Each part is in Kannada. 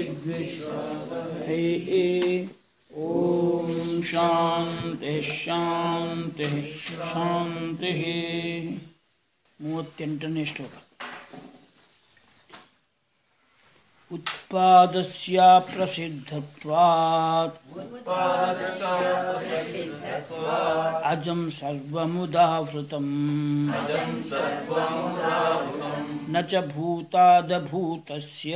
ಹೈ ಓಂ ಶಾಂತಿ ಶಾಂತಿ ಶಾಂತಿ ಮೂವತ್ತೆಂಟನೇ ಶ್ಲೋಕ उत्पादस्य प्रसिद्धत्वात् अजं सर्वमुदाहृतम् न च भूतादभूतस्य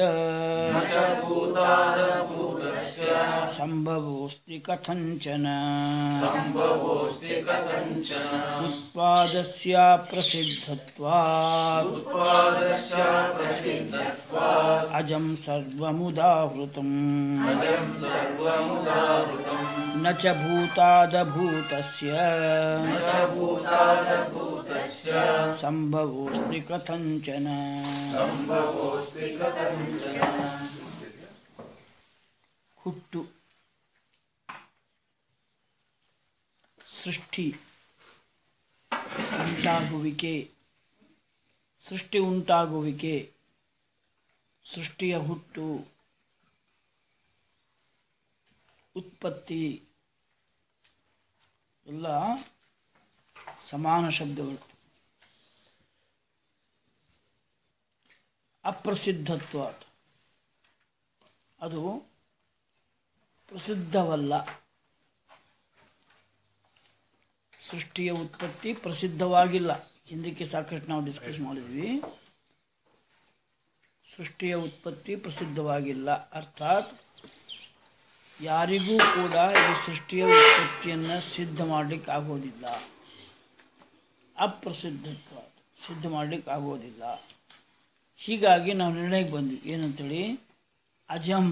सम्भवोऽस्ति कथञ्चन उत्पादस्य प्रसिद्धत्वात् अजं सर्वमुदाहृतम् न च भूतादभूतस्य सम्भवोऽस्ति कथञ्चन ಹುಟ್ಟು ಸೃಷ್ಟಿ ಉಂಟಾಗುವಿಕೆ ಸೃಷ್ಟಿ ಉಂಟಾಗುವಿಕೆ ಸೃಷ್ಟಿಯ ಹುಟ್ಟು ಉತ್ಪತ್ತಿ ಎಲ್ಲ ಸಮಾನ ಶಬ್ದಗಳು ಅಪ್ರಸಿದ್ಧತ್ವ ಅದು ಪ್ರಸಿದ್ಧವಲ್ಲ ಸೃಷ್ಟಿಯ ಉತ್ಪತ್ತಿ ಪ್ರಸಿದ್ಧವಾಗಿಲ್ಲ ಹಿಂದಕ್ಕೆ ಸಾಕಷ್ಟು ನಾವು ಡಿಸ್ಕಸ್ ಮಾಡಿದ್ವಿ ಸೃಷ್ಟಿಯ ಉತ್ಪತ್ತಿ ಪ್ರಸಿದ್ಧವಾಗಿಲ್ಲ ಅರ್ಥಾತ್ ಯಾರಿಗೂ ಕೂಡ ಈ ಸೃಷ್ಟಿಯ ಉತ್ಪತ್ತಿಯನ್ನು ಸಿದ್ಧ ಮಾಡಲಿಕ್ಕೆ ಆಗೋದಿಲ್ಲ ಅಪ್ರಸಿದ್ಧತ್ವ ಸಿದ್ಧ ಮಾಡಲಿಕ್ಕೆ ಆಗೋದಿಲ್ಲ ಹೀಗಾಗಿ ನಾವು ನಿರ್ಣಯಕ್ಕೆ ಬಂದ್ವಿ ಏನಂತೇಳಿ ಅಜಂ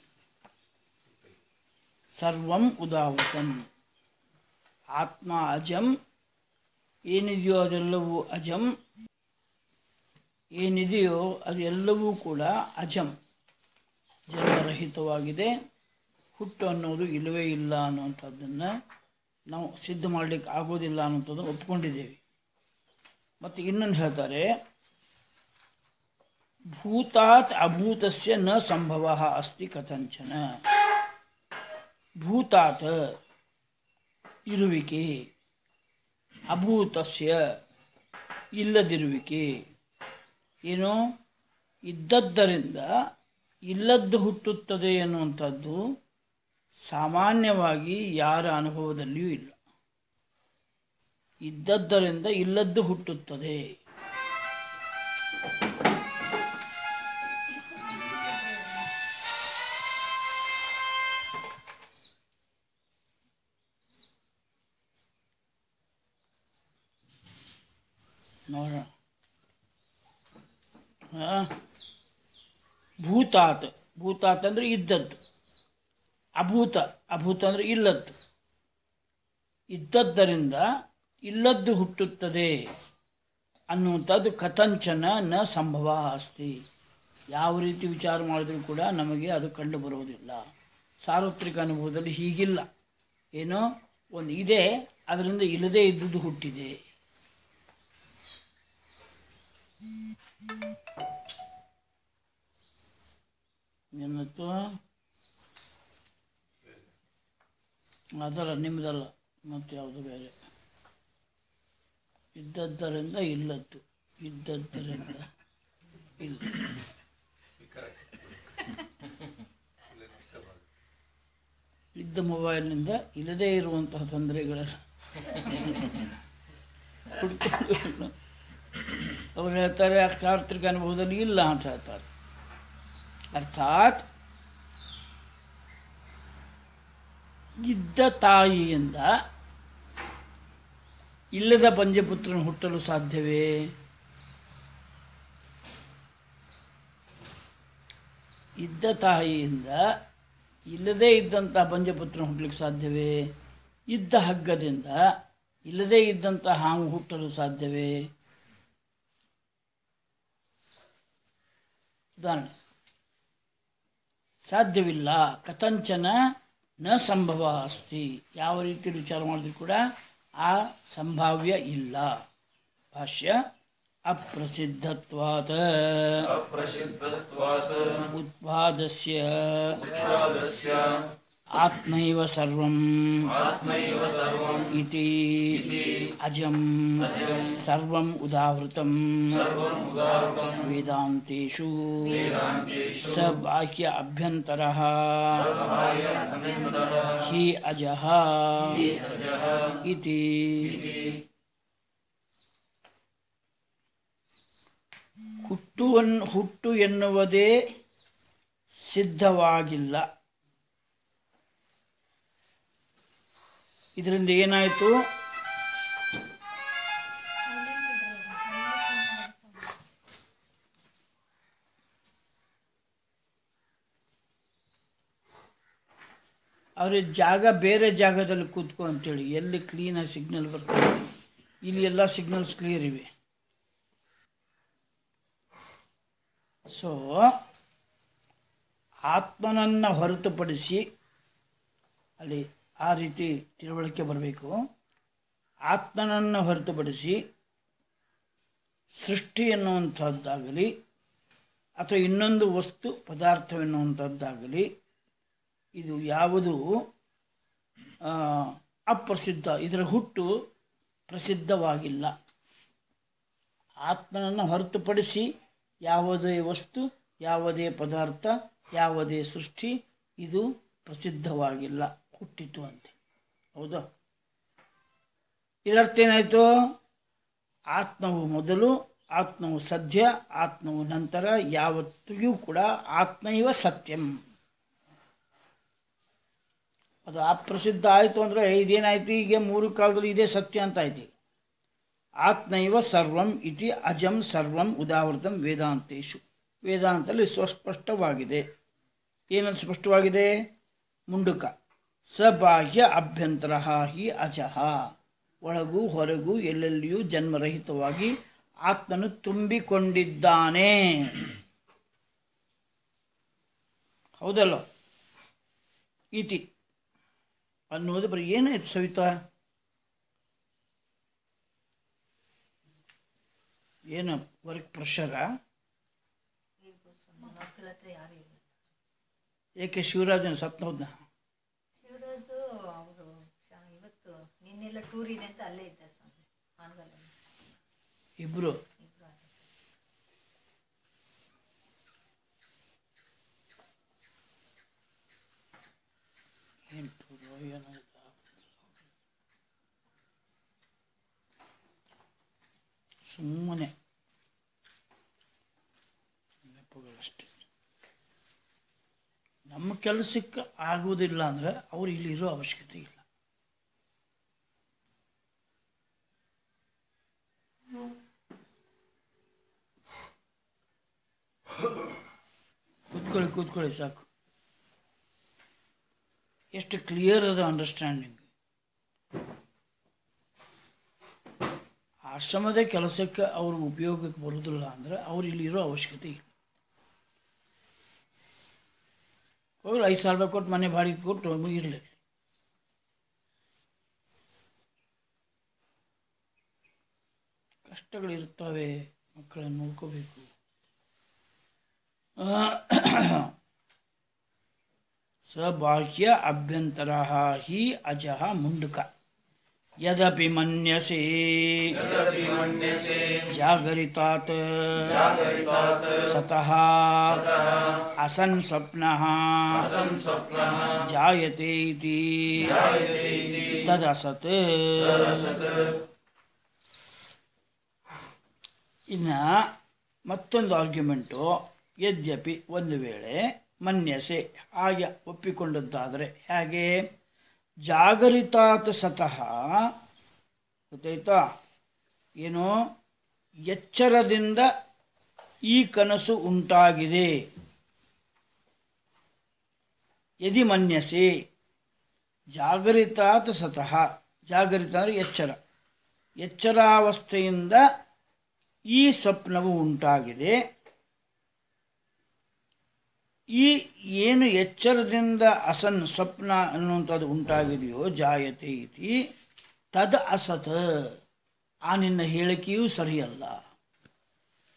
ಸರ್ವಂ ಉದಾವೃತಂ ಆತ್ಮ ಅಜಂ ಏನಿದೆಯೋ ಅದೆಲ್ಲವೂ ಅಜಂ ಏನಿದೆಯೋ ಅದೆಲ್ಲವೂ ಕೂಡ ಅಜಂ ಜನ್ಮರಹಿತವಾಗಿದೆ ಹುಟ್ಟು ಅನ್ನೋದು ಇಲ್ಲವೇ ಇಲ್ಲ ಅನ್ನುವಂಥದ್ದನ್ನು ನಾವು ಸಿದ್ಧ ಮಾಡಲಿಕ್ಕೆ ಆಗೋದಿಲ್ಲ ಅನ್ನೋಂಥದ್ದನ್ನು ಒಪ್ಕೊಂಡಿದ್ದೇವೆ ಮತ್ತು ಇನ್ನೊಂದು ಹೇಳ್ತಾರೆ ಭೂತಾತ್ ಅಭೂತಸ್ಯ ನ ಸಂಭವ ಅಸ್ತಿ ಕಥಂಚನ ಭೂತಾತ್ ಇರುವಿಕೆ ಅಭೂತಸ್ಯ ಇಲ್ಲದಿರುವಿಕೆ ಏನು ಇದ್ದದ್ದರಿಂದ ಇಲ್ಲದ್ದು ಹುಟ್ಟುತ್ತದೆ ಎನ್ನುವಂಥದ್ದು ಸಾಮಾನ್ಯವಾಗಿ ಯಾರ ಅನುಭವದಲ್ಲಿಯೂ ಇಲ್ಲ ಇದ್ದದ್ದರಿಂದ ಇಲ್ಲದ್ದು ಹುಟ್ಟುತ್ತದೆ ನೋಡೋಣ ಆ? ಭೂತಾತ್ ಭೂತಾತ್ ಅಂದರೆ ಇದ್ದದ್ದು ಅಭೂತ ಅಭೂತ ಅಂದರೆ ಇಲ್ಲದ್ದು ಇದ್ದದ್ದರಿಂದ ಇಲ್ಲದ್ದು ಹುಟ್ಟುತ್ತದೆ ಅನ್ನುವಂಥದ್ದು ಕಥಂಚನ ನ ಸಂಭವ ಅಸ್ತಿ ಯಾವ ರೀತಿ ವಿಚಾರ ಮಾಡಿದರೂ ಕೂಡ ನಮಗೆ ಅದು ಕಂಡು ಬರುವುದಿಲ್ಲ ಸಾರ್ವತ್ರಿಕ ಅನುಭವದಲ್ಲಿ ಹೀಗಿಲ್ಲ ಏನೋ ಒಂದು ಇದೆ ಅದರಿಂದ ಇಲ್ಲದೇ ಇದ್ದುದು ಹುಟ್ಟಿದೆ ಏನಿತ್ತು ಅದಲ್ಲ ನಿಮ್ಮದಲ್ಲ ಮತ್ತೆ ಯಾವುದು ಬೇರೆ ಇದ್ದದ್ದರಿಂದ ಇಲ್ಲದ್ದು ಇದ್ದದ್ದರಿಂದ ಇಲ್ಲ ಇದ್ದ ಮೊಬೈಲ್ನಿಂದ ಇಲ್ಲದೇ ಇರುವಂತಹ ತೊಂದರೆಗಳ ಹುಡ್ಕೊಂಡು ಅವ್ರು ಹೇಳ್ತಾರೆ ಸಾರ್ವತ್ರಿಕ ಅನುಭವದಲ್ಲಿ ಇಲ್ಲ ಅಂತ ಹೇಳ್ತಾರೆ ಅರ್ಥಾತ್ ಇದ್ದ ತಾಯಿಯಿಂದ ಇಲ್ಲದ ಪಂಚಪುತ್ರನ ಹುಟ್ಟಲು ಸಾಧ್ಯವೇ ಇದ್ದ ತಾಯಿಯಿಂದ ಇಲ್ಲದೇ ಇದ್ದಂಥ ಪಂಚಪುತ್ರನ ಹುಟ್ಟಲಿಕ್ಕೆ ಸಾಧ್ಯವೇ ಇದ್ದ ಹಗ್ಗದಿಂದ ಇಲ್ಲದೇ ಇದ್ದಂಥ ಹಾವು ಹುಟ್ಟಲು ಸಾಧ್ಯವೇ ಉದಾಹರಣೆ ಸಾಧ್ಯವಿಲ್ಲ ಕಥಂಚನ ನ ಸಂಭವ ಅಸ್ತಿ ಯಾವ ರೀತಿ ವಿಚಾರ ಮಾಡಿದ್ರು ಕೂಡ ಆ ಸಂಭಾವ್ಯ ಇಲ್ಲ ಭಾಷ್ಯ ಅಪ್ರಸಿದ್ಧತ್ವಾತ್ अप्रसिद्धत्वात् ಉತ್ಪಾದಸ್ಯ उत्पादस्य ಆತ್ಮೈವ ಸರ್ವಂ आत्मैव सर्वम् ಇತಿ ಅಜಂ ಸರ್ವಂ ಉದಾವೃತಂ सर्वम् उदाहृतम् ವೇದಾಂತೇಷು ಸ ಬಾಹ್ಯ ಅಭ್ಯಂತರಃ ಹಿ ಅಜಃ ಇತಿ ಹುಟ್ಟುವನ್ ಹುಟ್ಟು ಎನ್ನುವುದೇ ಸಿದ್ಧವಾಗಿಲ್ಲ ಇದರಿಂದ ಏನಾಯಿತು ಅವ್ರಿಗೆ ಜಾಗ ಬೇರೆ ಜಾಗದಲ್ಲಿ ಕೂತ್ಕೊ ಅಂತೇಳಿ ಎಲ್ಲಿ ಕ್ಲೀನಾಗಿ ಸಿಗ್ನಲ್ ಬರ್ತದೆ ಇಲ್ಲಿ ಎಲ್ಲ ಸಿಗ್ನಲ್ಸ್ ಕ್ಲಿಯರ್ ಇವೆ ಸೊ ಆತ್ಮನನ್ನು ಹೊರತುಪಡಿಸಿ ಅಲ್ಲಿ ಆ ರೀತಿ ತಿಳುವಳಿಕೆ ಬರಬೇಕು ಆತ್ಮನನ್ನು ಹೊರತುಪಡಿಸಿ ಸೃಷ್ಟಿ ಎನ್ನುವಂಥದ್ದಾಗಲಿ ಅಥವಾ ಇನ್ನೊಂದು ವಸ್ತು ಪದಾರ್ಥವೆನ್ನುವಂಥದ್ದಾಗಲಿ ಇದು ಯಾವುದು ಆ, ಅಪ್ರಸಿದ್ಧ ಇದರ ಹುಟ್ಟು ಪ್ರಸಿದ್ಧವಾಗಿಲ್ಲ ಆತ್ಮನನ್ನು ಹೊರತುಪಡಿಸಿ ಯಾವುದೇ ವಸ್ತು ಯಾವುದೇ ಪದಾರ್ಥ ಯಾವುದೇ ಸೃಷ್ಟಿ ಇದು ಪ್ರಸಿದ್ಧವಾಗಿಲ್ಲ ಹುಟ್ಟಿತು ಅಂತೆ ಹೌದಾ ಇದರರ್ಥ ಏನಾಯಿತು ಆತ್ಮವು ಮೊದಲು ಆತ್ಮವು ಸದ್ಯ ಆತ್ಮವು ನಂತರ ಯಾವತ್ತಿಗೂ ಕೂಡ ಆತ್ಮೈವ ಸತ್ಯಂ ಅದು ಅಪ್ರಸಿದ್ಧ ಆಯಿತು ಅಂದರೆ ಇದೇನಾಯ್ತು ಈಗ ಮೂರು ಕಾಲದಲ್ಲಿ ಇದೇ ಸತ್ಯ ಅಂತ ಆಯ್ತು ಈಗ. ಆತ್ಮೈವ ಸರ್ವಂ ಇತಿ ಅಜಂ ಸರ್ವಂ ಉದಾವೃತಂ ವೇದಾಂತೇಶು ವೇದಾಂತದಲ್ಲಿ ಸ್ವಸ್ಪಷ್ಟವಾಗಿದೆ ಏನಂತ ಸ್ಪಷ್ಟವಾಗಿದೆ ಮುಂಡುಕ ಸಬಾಹ್ಯ ಅಭ್ಯಂತರ ಹಿ ಅಜಃ ಒಳಗೂ ಹೊರಗೂ ಎಲ್ಲೆಲ್ಲಿಯೂ ಜನ್ಮರಹಿತವಾಗಿ ಆತ್ಮನು ತುಂಬಿಕೊಂಡಿದ್ದಾನೆ ಹೌದಲ್ಲೋ ಇತಿ ಅನ್ನೋದು ಬರೀ ಏನಾಯ್ತು ಸವಿತಾ ಏನು ವರ್ಕ್ ಪ್ರೆಷರಾ ಮಕ್ಕಳ ಹತ್ರ ಯಾರು ಇಲ್ಲ ಏಕೆ ಶಿವರಾಜನ ಸತ್ನೋದ್ನ ಶಿವರಾಜು ಅವರು ಇವತ್ತು ನಿನ್ನೆಲ್ಲ ಟೂರ್ ಇದೆ ಅಂತ ಅಲ್ಲೇ ಇದ್ದ ಸ್ವಾಮಿ ಹಾನಗಲ್ಲ ಇಬ್ರು ಇಬ್ರು ಆದ್ರೆ. ಎಂಟು ಏನಾಯ್ತಾ ಸುಮ್ಮನೆ ನೆಪಗಳಷ್ಟೇ ನಮ್ಮ ಕೆಲಸಕ್ಕೆ ಆಗುವುದಿಲ್ಲ ಅಂದ್ರೆ ಅವ್ರು ಇಲ್ಲಿರೋ ಅವಶ್ಯಕತೆ ಇಲ್ಲ ಕೂತ್ಕೊಳ್ಳಿ ಕೂತ್ಕೊಳ್ಳಿ ಸಾಕು ಎಷ್ಟು ಕ್ಲಿಯರ್ ಅದ ಅಂಡರ್ಸ್ಟ್ಯಾಂಡಿಂಗ್ ಆಶ್ರಮದ ಕೆಲಸಕ್ಕೆ ಅವ್ರ ಉಪಯೋಗಕ್ಕೆ ಬರುವುದಿಲ್ಲ ಅಂದ್ರೆ ಅವ್ರು ಇಲ್ಲಿರೋ ಅವಶ್ಯಕತೆ ಇಲ್ಲ ಹೋಗ್ಲಿ ಐದು ಸಾವಿರ ರೂಪಾಯಿ ಕೊಟ್ಟು ಮನೆ ಬಾಡಿಗೆ ಕೊಟ್ಟು ಇರಲಿ ಕಷ್ಟಗಳಿರ್ತವೆ ಮಕ್ಕಳನ್ನು ನೋಡ್ಕೋಬೇಕು ಸಬಾಹ್ಯ ಅಭ್ಯಂತರ ಹಿ ಅಜಃ ಮುಂಡುಕ ಯದಪಿ ಮನ್ಯಸೆ यदपि मन्यसे ಜಾಗರಿತಾತ್ जागरितात् ಸತಃ ಅಸನ್ ಸ್ವಪ್ನಃ स्वप्नः ಜಾಯತೆ ಇತಿ जायते इति ತದಸತ್ तदसत् ಇನ್ನು ಮತ್ತೊಂದು ಆರ್ಗ್ಯುಮೆಂಟು ಯದ್ಯಪಿ ಒಂದು ವೇಳೆ ಮನ್ಯಸೆ ಹಾಗೆ ಒಪ್ಪಿಕೊಂಡದ್ದಾದರೆ ಹೇಗೆ ಜಾಗರಿತಾತ್ ಸತಃ ಗೊತ್ತಾಯ್ತಾ ಏನು ಎಚ್ಚರದಿಂದ ಈ ಕನಸು ಉಂಟಾಗಿದೆ ಯದಿ ಮನ್ಯಸೆ ಜಾಗರಿತಾತ್ ಸತಃ ಜಾಗರಿತ ಅಂದರೆ ಎಚ್ಚರ ಎಚ್ಚರಾವಸ್ಥೆಯಿಂದ ಈ ಸ್ವಪ್ನವು ಉಂಟಾಗಿದೆ ಈ ಏನು ಎಚ್ಚರದಿಂದ ಅಸನ್ ಸ್ವಪ್ನ ಅನ್ನುವಂಥದ್ದು ಉಂಟಾಗಿದೆಯೋ ಜಾಯತೆ ಇತಿ ತದ್ ಅಸತ್ ಆ ನಿನ್ನ ಹೇಳಿಕೆಯೂ ಸರಿಯಲ್ಲ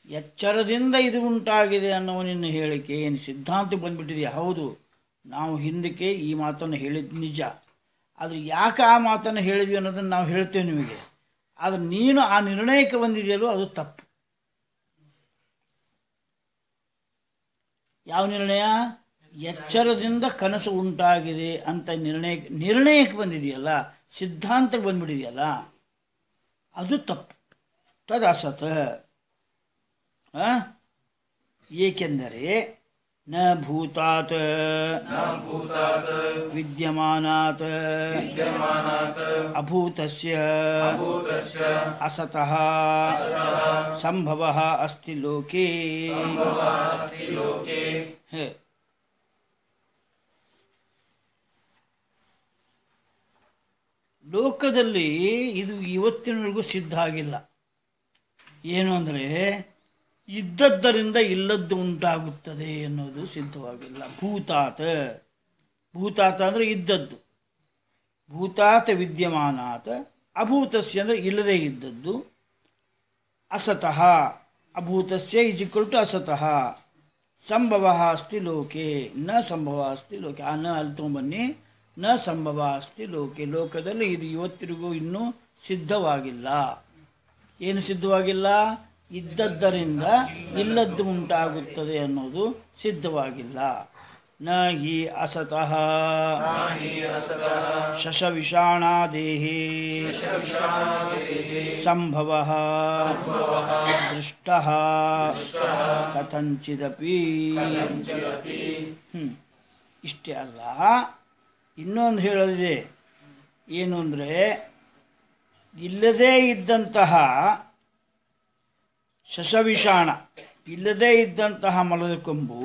ಎಚ್ಚರದಿಂದ ಇದು ಉಂಟಾಗಿದೆ ಅನ್ನುವ ನಿನ್ನ ಹೇಳಿಕೆ ಏನು ಸಿದ್ಧಾಂತ ಬಂದ್ಬಿಟ್ಟಿದೆಯಾ ಹೌದು ನಾವು ಹಿಂದಕ್ಕೆ ಈ ಮಾತನ್ನು ಹೇಳಿದ್ ನಿಜ ಆದರೆ ಯಾಕೆ ಆ ಮಾತನ್ನು ಹೇಳಿದ್ವಿ ಅನ್ನೋದನ್ನು ನಾವು ಹೇಳ್ತೇವೆ ನಿಮಗೆ ಆದರೆ ನೀನು ಆ ನಿರ್ಣಯಕ್ಕೆ ಬಂದಿದೆಯಲ್ಲೋ ಅದು ತಪ್ಪು ಯಾವ ನಿರ್ಣಯ ಎಚ್ಚರದಿಂದ ಕನಸು ಉಂಟಾಗಿದೆ ಅಂತ ನಿರ್ಣಯ ನಿರ್ಣಯಕ್ಕೆ ಬಂದಿದೆಯಲ್ಲ ಸಿದ್ಧಾಂತಕ್ಕೆ ಬಂದ್ಬಿಟ್ಟಿದೆಯಲ್ಲ ಅದು ತಪ್ಪು ತದಸತ ಆ? ಏಕೆಂದರೆ ನ ಭೂತಾತ್ ಭೂತಾತ್ ವಿದ್ಯಮಾನಾತ್ ವಿದ್ಯಮಾನಾತ್ ಅಭೂತಸ್ಯ ಭೂತಸ್ಯ ಅಸತಃ ಸಂಭವ ಅಸ್ತಿ ಲೋಕೆ ಅಸ್ತಿ ಲೋಕೆ ಹೇ. ಲೋಕದಲ್ಲಿ ಇದು ಇವತ್ತಿನವರೆಗೂ ಸಿದ್ಧ ಆಗಿಲ್ಲ ಏನು ಅಂದರೆ ಇದ್ದದ್ದರಿಂದ ಇಲ್ಲದ್ದು ಉಂಟಾಗುತ್ತದೆ ಎನ್ನುವುದು ಸಿದ್ಧವಾಗಿಲ್ಲ ಭೂತಾತ ಭೂತಾತ ಅಂದರೆ ಇದ್ದದ್ದು ಭೂತಾತ ವಿದ್ಯಮಾನಾತ ಅಭೂತಸ್ಯ ಅಂದರೆ ಇಲ್ಲದೇ ಇದ್ದದ್ದು ಅಸತಃ ಅಭೂತಸ್ಯ ಇಸ್ ಈಕ್ವಲ್ ಟು ಅಸತಃ ಸಂಭವ ಅಸ್ತಿ ಲೋಕೆ ನ ಸಂಭವ ಅಸ್ತಿ ಲೋಕೆ ಆ ನ ಅಲ್ಲಿ ತೊಗೊಂಬನ್ನಿ ನ ಸಂಭವ ಅಸ್ತಿ ಲೋಕೆ ಲೋಕದಲ್ಲಿ ಇದು ಇವತ್ತಿಗೂ ಇನ್ನೂ ಸಿದ್ಧವಾಗಿಲ್ಲ ಏನು ಸಿದ್ಧವಾಗಿಲ್ಲ ಇದ್ದದ್ದರಿಂದ ಇಲ್ಲದ್ದು ಉಂಟಾಗುತ್ತದೆ ಅನ್ನೋದು ಸಿದ್ಧವಾಗಿಲ್ಲ ನ ಹಿ ಅಸತಃ ಶಶವಿಷಾಣಾದೇಹೇ ಸಂಭವ ದೃಷ್ಟ ಕಥಂಚಿದಪಿ ಹ್ಮ್. ಇಷ್ಟೇ ಅಲ್ಲ ಇನ್ನೊಂದು ಹೇಳೋದಿದೆ ಏನು ಅಂದರೆ ಇಲ್ಲದೇ ಇದ್ದಂತಹ ಶಶವಿಷಾಣ ಇಲ್ಲದೇ ಇದ್ದಂತಹ ಮಲದ ಕೊಂಬು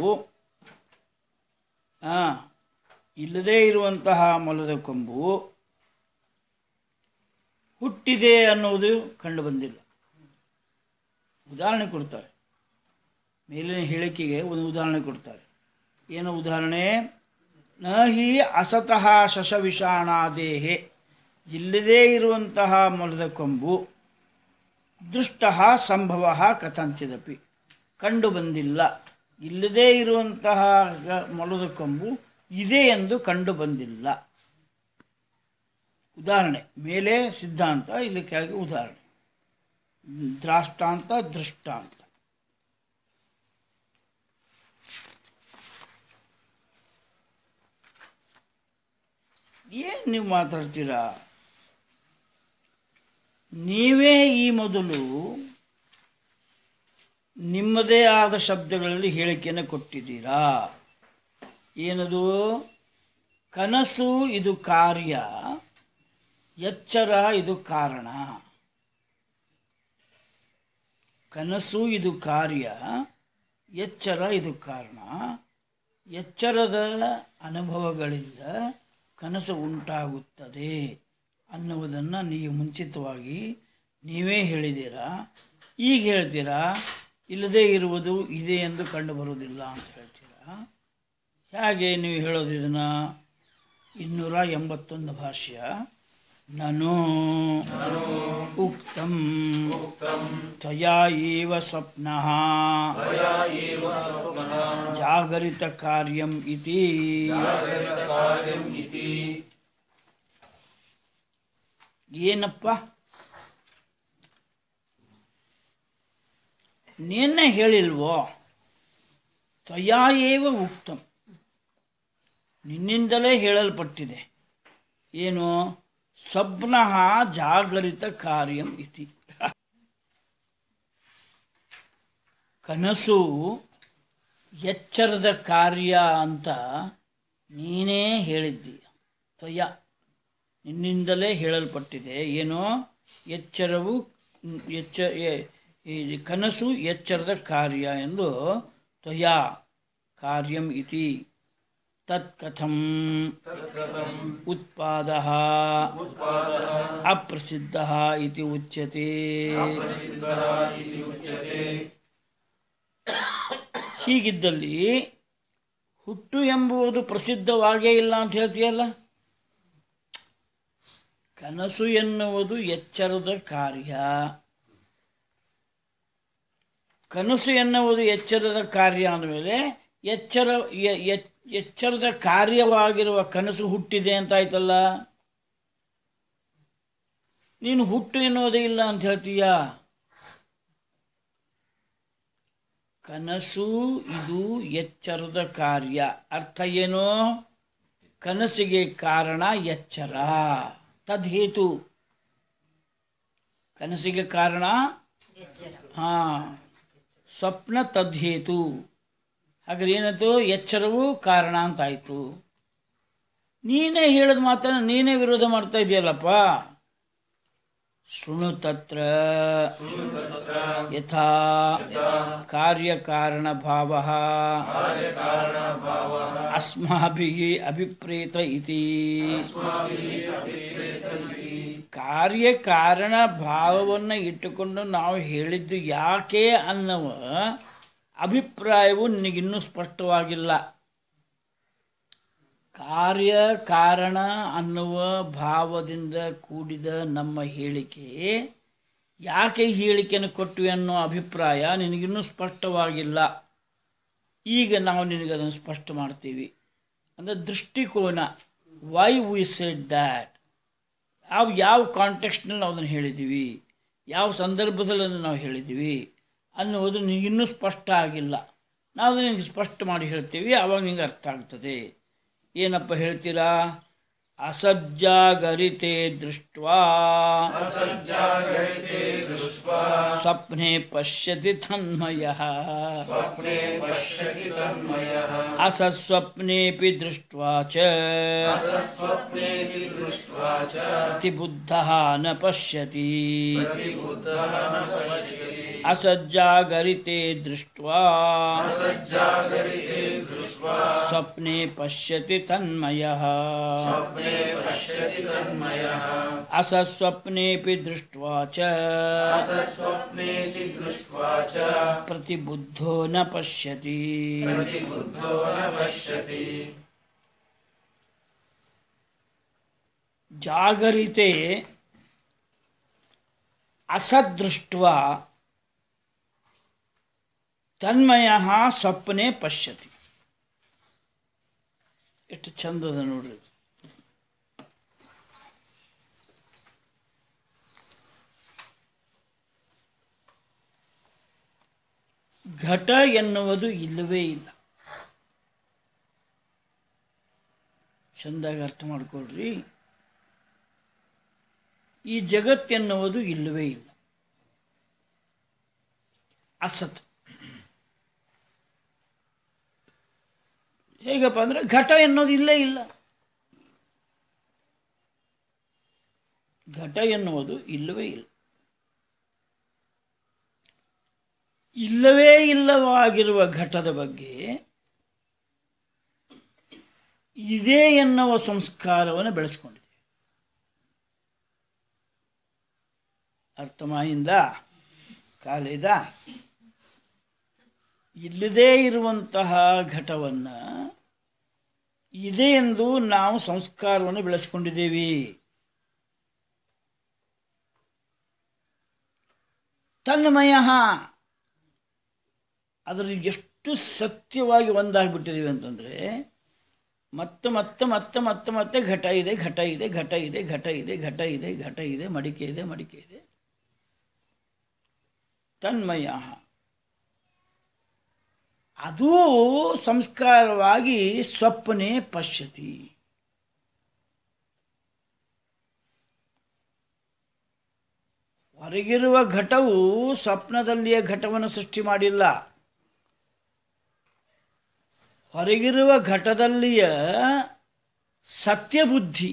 ಆ, ಇಲ್ಲದೇ ಇರುವಂತಹ ಮೊಲದ ಕೊಂಬು ಹುಟ್ಟಿದೆ ಅನ್ನುವುದು ಕಂಡು ಬಂದಿಲ್ಲ ಉದಾಹರಣೆ ಕೊಡ್ತಾರೆ ಮೇಲಿನ ಹೇಳಿಕೆಗೆ ಒಂದು ಉದಾಹರಣೆ ಕೊಡ್ತಾರೆ ಏನು ಉದಾಹರಣೆ ನ ಹಿ ಅಸತಃ ಶಶವಿಷಾಣಾದೇಹೆ ಇಲ್ಲದೇ ಇರುವಂತಹ ಮೊಲದ ಕೊಂಬು ದೃಷ್ಟ ಸಂಭವ ಕಥಂಚಿದಪಿ ಕಂಡು ಬಂದಿಲ್ಲ ಇಲ್ಲದೇ ಇರುವಂತಹ ಗ- ಮೊಲದ ಕೊಂಬು ಇದೆ ಎಂದು ಕಂಡು ಬಂದಿಲ್ಲ ಉದಾಹರಣೆ ಮೇಲೆ ಸಿದ್ಧಾಂತ ಇಲ್ಲಿ ಕೆಳಗೆ ಉದಾಹರಣೆ ದ್ರಾಷ್ಟಾಂತ ದೃಷ್ಟಾಂತ ಏನು ನೀವು ಮಾತಾಡ್ತೀರಾ ನೀವೇ ಈ ಮೊದಲು ನಿಮ್ಮದೇ ಆದ ಶಬ್ದಗಳಲ್ಲಿ ಹೇಳಿಕೆಯನ್ನು ಕೊಟ್ಟಿದ್ದೀರಾ ಏನದು ಕನಸು ಇದು ಕಾರ್ಯ ಎಚ್ಚರ ಇದು ಕಾರಣ ಕನಸು ಇದು ಕಾರ್ಯ ಎಚ್ಚರ ಇದು ಕಾರಣ ಎಚ್ಚರದ ಅನುಭವಗಳಿಂದ ಕನಸು ಉಂಟಾಗುತ್ತದೆ ಅನ್ನುವುದನ್ನು ನೀವು ಮುಂಚಿತವಾಗಿ ನೀವೇ ಹೇಳಿದ್ದೀರಾ ಈಗ ಹೇಳ್ತೀರಾ ಇಲ್ಲದೇ ಇರುವುದು ಇದೆ ಎಂದು ಕಂಡು ಬರುವುದಿಲ್ಲ ಅಂತ ಹೇಳ್ತೀರಾ ಹೇಗೆ ನೀವು ಹೇಳೋದು ಇದನ್ನು ಇನ್ನೂರ ಎಂಬತ್ತೊಂದು ಭಾಷ್ಯ ನಾನು ಉಕ್ತಂ ತ್ವಯಾ ಏವ ಸ್ವಪ್ನಃ ಜಾಗರಿತ ಕಾರ್ಯಂ ಇತಿ ಕಾರ್ಯಂ ಇತಿ ಏನಪ್ಪ ನಿನ್ನೆ ಹೇಳಿಲ್ವೋ ತ್ವಯಾ ಏವ ಉಕ್ತಂ ನಿನ್ನಿಂದಲೇ ಹೇಳಲ್ಪಟ್ಟಿದೆ ಏನು ಸ್ವಪ್ನಃ ಜಾಗರಿತ ಕಾರ್ಯಂ ಇತಿ ಕನಸು ಎಚ್ಚರದ ಕಾರ್ಯ ಅಂತ ನೀನೇ ಹೇಳಿದ್ದೀಯ ತ್ವಯ ನಿನ್ನಿಂದಲೇ ಹೇಳಲ್ಪಟ್ಟಿದೆ ಏನು ಎಚ್ಚರವು ಮ್, ಎಚ್ಚ ಎ- ಈ ಕನಸು ಎಚ್ಚರದ ಕಾರ್ಯ ಎಂದು ತ್ವಯ ಕಾರ್ಯಂ ಇತಿ ತತ್ಕಥಂ ಉತ್ಪಾದ ಅಪ್ರಸಿದ್ಧ ಇತಿ ಉಚ್ಯತೆ ಹೀಗಿದ್ದಲ್ಲಿ ಹುಟ್ಟು ಎಂಬುದು ಪ್ರಸಿದ್ಧವಾಗೇ ಇಲ್ಲ ಅಂತ ಹೇಳ್ತೀಯಲ್ಲ ಕನಸು ಎನ್ನುವುದು ಎಚ್ಚರದ ಕಾರ್ಯ ಕನಸು ಎನ್ನುವುದು ಎಚ್ಚರದ ಕಾರ್ಯ ಅಂದಮೇಲೆ ಎಚ್ಚರ ಎ- ಎ- ಎಚ್ಚರದ ಕಾರ್ಯವಾಗಿರುವ ಕನಸು ಹುಟ್ಟಿದೆ ಅಂತ ಆಯ್ತಲ್ಲ ನೀನು ಹುಟ್ಟು ಎನ್ನುವುದೇ ಇಲ್ಲ ಅಂತ ಹೇಳ್ತೀಯ ಕನಸು ಇದು ಎಚ್ಚರದ ಕಾರ್ಯ ಅರ್ಥ ಏನು ಕನಸಿಗೆ ಕಾರಣ ಎಚ್ಚರ ತದ್ಹೇತು ಕನಸಿಗೆ ಕಾರಣ ಎಚ್ಚರ ಹಾ ಸ್ವಪ್ನ ತದ್ಹೇತು ಹಾಗಾದ್ರೆ ಏನಾಯ್ತು ಎಚ್ಚರವೂ ಕಾರಣ ಅಂತಾಯ್ತು ನೀನೇ ಹೇಳಿದ ಮಾತನ್ನ ನೀನೇ ವಿರೋಧ ಮಾಡ್ತಾ ಇದೆಯಲ್ಲಪ್ಪ ಶೃಣು ತತ್ರ ಯಥಾ ಕಾರ್ಯಕಾರಣ ಭಾವ ಅಸ್ಮಾಭಿಃ ಅಭಿಪ್ರೇತ ಇತಿ ಕಾರ್ಯಕಾರಣ ಭಾವವನ್ನು ಇಟ್ಟುಕೊಂಡು ನಾವು ಹೇಳಿದ್ದು ಯಾಕೆ ಅನ್ನುವ ಅಭಿಪ್ರಾಯವು ನಿನಗಿನ್ನೂ ಸ್ಪಷ್ಟವಾಗಿಲ್ಲ ಕಾರ್ಯ ಕಾರಣ ಅನ್ನುವ ಭಾವದಿಂದ ಕೂಡಿದ ನಮ್ಮ ಹೇಳಿಕೆ ಯಾಕೆ ಈ ಹೇಳಿಕೆಯನ್ನು ಕೊಟ್ವಿ ಅನ್ನೋ ಅಭಿಪ್ರಾಯ ನಿನಗಿನ್ನೂ ಸ್ಪಷ್ಟವಾಗಿಲ್ಲ ಈಗ ನಾವು ನಿನಗೆ ಅದನ್ನು ಸ್ಪಷ್ಟ ಮಾಡ್ತೀವಿ ಅಂದರೆ ದೃಷ್ಟಿಕೋನ ವೈ ವಿ ಸೆಡ್ ದ್ಯಾಟ್ ಯಾವ ಯಾವ ಕಾಂಟೆಕ್ಸ್ಟ್ನಲ್ಲಿ ನಾವು ಅದನ್ನು ಹೇಳಿದ್ದೀವಿ ಯಾವ ಸಂದರ್ಭದಲ್ಲಿ ಅದನ್ನು ನಾವು ಹೇಳಿದ್ದೀವಿ ಅನ್ನುವುದು ನಿನಗಿನ್ನೂ ಸ್ಪಷ್ಟ ಆಗಿಲ್ಲ ನಾವು ಅದನ್ನು ನಿನಗೆ ಸ್ಪಷ್ಟ ಮಾಡಿ ಹೇಳ್ತೀವಿ ಆವಾಗ ನಿಂಗೆ ಅರ್ಥ ಆಗ್ತದೆ ಏನಪ್ಪ ಹೇಳ್ತೀರಾ ಅಸಜ್ಜಾಗರಿತೆ ದೃಷ್ಟ್ವಾ असज्जागरिते दृष्ट्वा ಸ್ವಪ್ನೆ ಪಶ್ಯತಿ ತನ್ಮಯ स्वप्ने पश्यति तन्मयः ಅಸಸ್ವಪ್ನೇಪಿ ದೃಷ್ಟ್ವಾ ಚ स्वप्नेऽपि दृष्ट्वा च ಪ್ರತಿಬುದ್ಧಃ ನ ಪಶ್ಯತಿ प्रतिबुद्धः न पश्यति ಅಸಜ್ಜಾಗರಿತೆ ದೃಷ್ಟ್ವಾ असज्जागरिते दृष्ट्वा ಸ್ವಪ್ನೆ ಪಶ್ಯತಿ ತನ್ಮಯ स्वप्ने पश्यति तन्मयः ಅಸಸ್ವಪ್ನೇಪಿ ದೃಷ್ಟ್ವಾ ಚ असस्वप्नेऽपि दृष्ट्वा च ಪ್ರತಿಬುದ್ಧೋ ನ ಪಶ್ಯತಿ प्रतिबुद्धो न पश्यति ಜಾಗರಿತೆ ಅಸದೃಷ್ಟ್ವಾ ತನ್ಮಯ ಸ್ವಪ್ನೆ ಪಶ್ಯತಿ ಎಷ್ಟು ಚಂದದ ನೋಡ್ರಿ ಇದು. ಘಟ ಎನ್ನುವುದು ಇಲ್ಲವೇ ಇಲ್ಲ ಚಂದಾಗಿ ಅರ್ಥ ಮಾಡ್ಕೊಳ್ರಿ ಈ ಜಗತ್ತೆನ್ನುವುದು ಇಲ್ಲವೇ ಇಲ್ಲ ಅಸತ್ ಹೇಗಪ್ಪ ಅಂದ್ರೆ ಘಟ ಎನ್ನುವುದು ಇಲ್ಲೇ ಇಲ್ಲ ಘಟ ಎನ್ನುವುದು ಇಲ್ಲವೇ ಇಲ್ಲ ಇಲ್ಲವೇ ಇಲ್ಲವಾಗಿರುವ ಘಟದ ಬಗ್ಗೆ ಇದೇ ಎನ್ನುವ ಸಂಸ್ಕಾರವನ್ನು ಬೆಳೆಸ್ಕೊಂಡಿದೆ ಅರ್ಥಮಾಯಿಂದ ಕಾಲೇದ ಇಲ್ಲದೇ ಇರುವಂತಹ ಘಟವನ್ನು ಇದೆ ಎಂದು ನಾವು ಸಂಸ್ಕಾರವನ್ನು ಬೆಳೆಸ್ಕೊಂಡಿದ್ದೇವೆ ತನ್ಮಯ ಅದರಲ್ಲಿ ಎಷ್ಟು ಸತ್ಯವಾಗಿ ಒಂದಾಗ್ಬಿಟ್ಟಿದ್ದೀವಿ ಅಂತಂದರೆ ಮತ್ತೆ ಮತ್ತೆ ಮತ್ತೆ ಮತ್ತೆ ಮತ್ತೆ ಘಟ ಇದೆ ಘಟ ಇದೆ ಘಟ ಇದೆ ಘಟ ಇದೆ ಘಟ ಇದೆ ಘಟ ಇದೆ ಮಡಿಕೆ ಇದೆ ಮಡಿಕೆ ಇದೆ ತನ್ಮಯ ಅದೂ ಸಂಸ್ಕಾರವಾಗಿ ಸ್ವಪ್ನೆ ಪಶ್ಯತಿ ಹೊರಗಿರುವ ಘಟವು ಸ್ವಪ್ನದಲ್ಲಿಯೇ ಘಟವನ್ನು ಸೃಷ್ಟಿ ಮಾಡಿಲ್ಲ ಹೊರಗಿರುವ ಘಟದಲ್ಲಿಯ ಸತ್ಯಬುದ್ಧಿ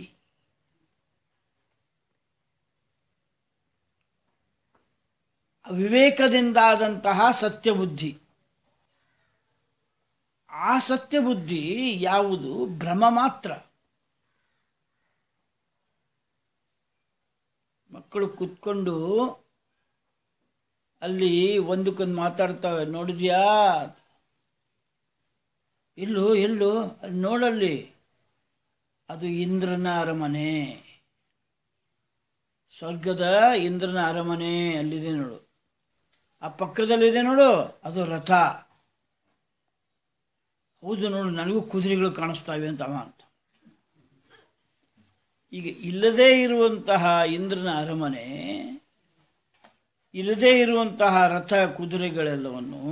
ವಿವೇಕದಿಂದಾದಂತಹ ಸತ್ಯಬುದ್ಧಿ ಆ ಸತ್ಯಬುದ್ಧಿ ಯಾವುದು ಭ್ರಮ ಮಾತ್ರ ಮಕ್ಕಳು ಕೂತ್ಕೊಂಡು ಅಲ್ಲಿ ಒಂದಕ್ಕೊಂದು ಮಾತಾಡ್ತವೆ ನೋಡಿದ್ಯಾ ಎಲ್ಲೋ ಎಲ್ಲೋ ಅಲ್ಲಿ ನೋಡಲ್ಲಿ ಅದು ಇಂದ್ರನ ಅರಮನೆ ಸ್ವರ್ಗದ ಇಂದ್ರನ ಅರಮನೆ ಅಲ್ಲಿದೆ ನೋಡು ಆ ಪಕ್ಕದಲ್ಲಿದೆ ನೋಡು ಅದು ರಥ ಹೌದು ನೋಡು ನನಗೂ ಕುದುರೆಗಳು ಕಾಣಿಸ್ತಾವೆ ಅಂತ ಅವ ಅಂತ ಈಗ ಇಲ್ಲದೇ ಇರುವಂತಹ ಇಂದ್ರನ ಅರಮನೆ ಇಲ್ಲದೇ ಇರುವಂತಹ ರಥ ಕುದುರೆಗಳೆಲ್ಲವನ್ನು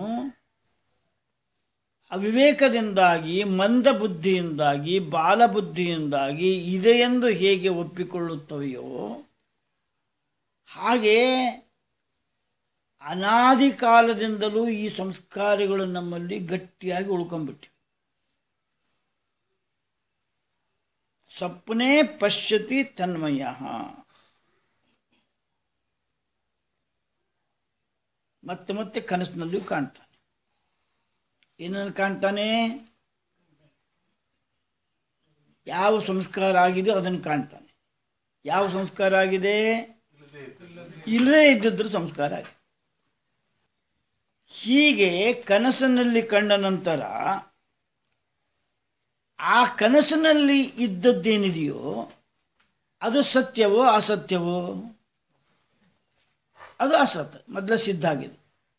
ಅವಿವೇಕದಿಂದಾಗಿ ಮಂದ ಬುದ್ಧಿಯಿಂದಾಗಿ ಬಾಲಬುದ್ಧಿಯಿಂದಾಗಿ ಇದೆಯೆಂದು ಹೇಗೆ ಒಪ್ಪಿಕೊಳ್ಳುತ್ತವೆಯೋ ಹಾಗೆ ಅನಾದಿ ಕಾಲದಿಂದಲೂ ಈ ಸಂಸ್ಕಾರಗಳು ನಮ್ಮಲ್ಲಿ ಗಟ್ಟಿಯಾಗಿ ಉಳ್ಕೊಂಡ್ಬಿಟ್ಟಿವೆ ಸ್ವಪ್ನೇ ಪಶ್ಯತಿ ತನ್ಮಯ ಮತ್ತೆ ಮತ್ತೆ ಕನಸಿನಲ್ಲಿಯೂ ಕಾಣ್ತಾನೆ ಏನನ್ನು ಕಾಣ್ತಾನೆ ಯಾವ ಸಂಸ್ಕಾರ ಆಗಿದೆಯೋ ಅದನ್ನು ಕಾಣ್ತಾನೆ ಯಾವ ಸಂಸ್ಕಾರ ಆಗಿದೆ ಇಲ್ಲದೇ ಇದ್ದಿದ್ರ ಸಂಸ್ಕಾರ ಆಗಿದೆ ಹೀಗೆ ಕನಸಿನಲ್ಲಿ ಕಂಡ ನಂತರ ಆ ಕನಸಿನಲ್ಲಿ ಇದ್ದದ್ದೇನಿದೆಯೋ ಅದು ಸತ್ಯವೋ ಅಸತ್ಯವೋ ಅದು ಅಸತ್ ಮೊದಲ ಸಿದ್ಧ ಆಗಿದೆ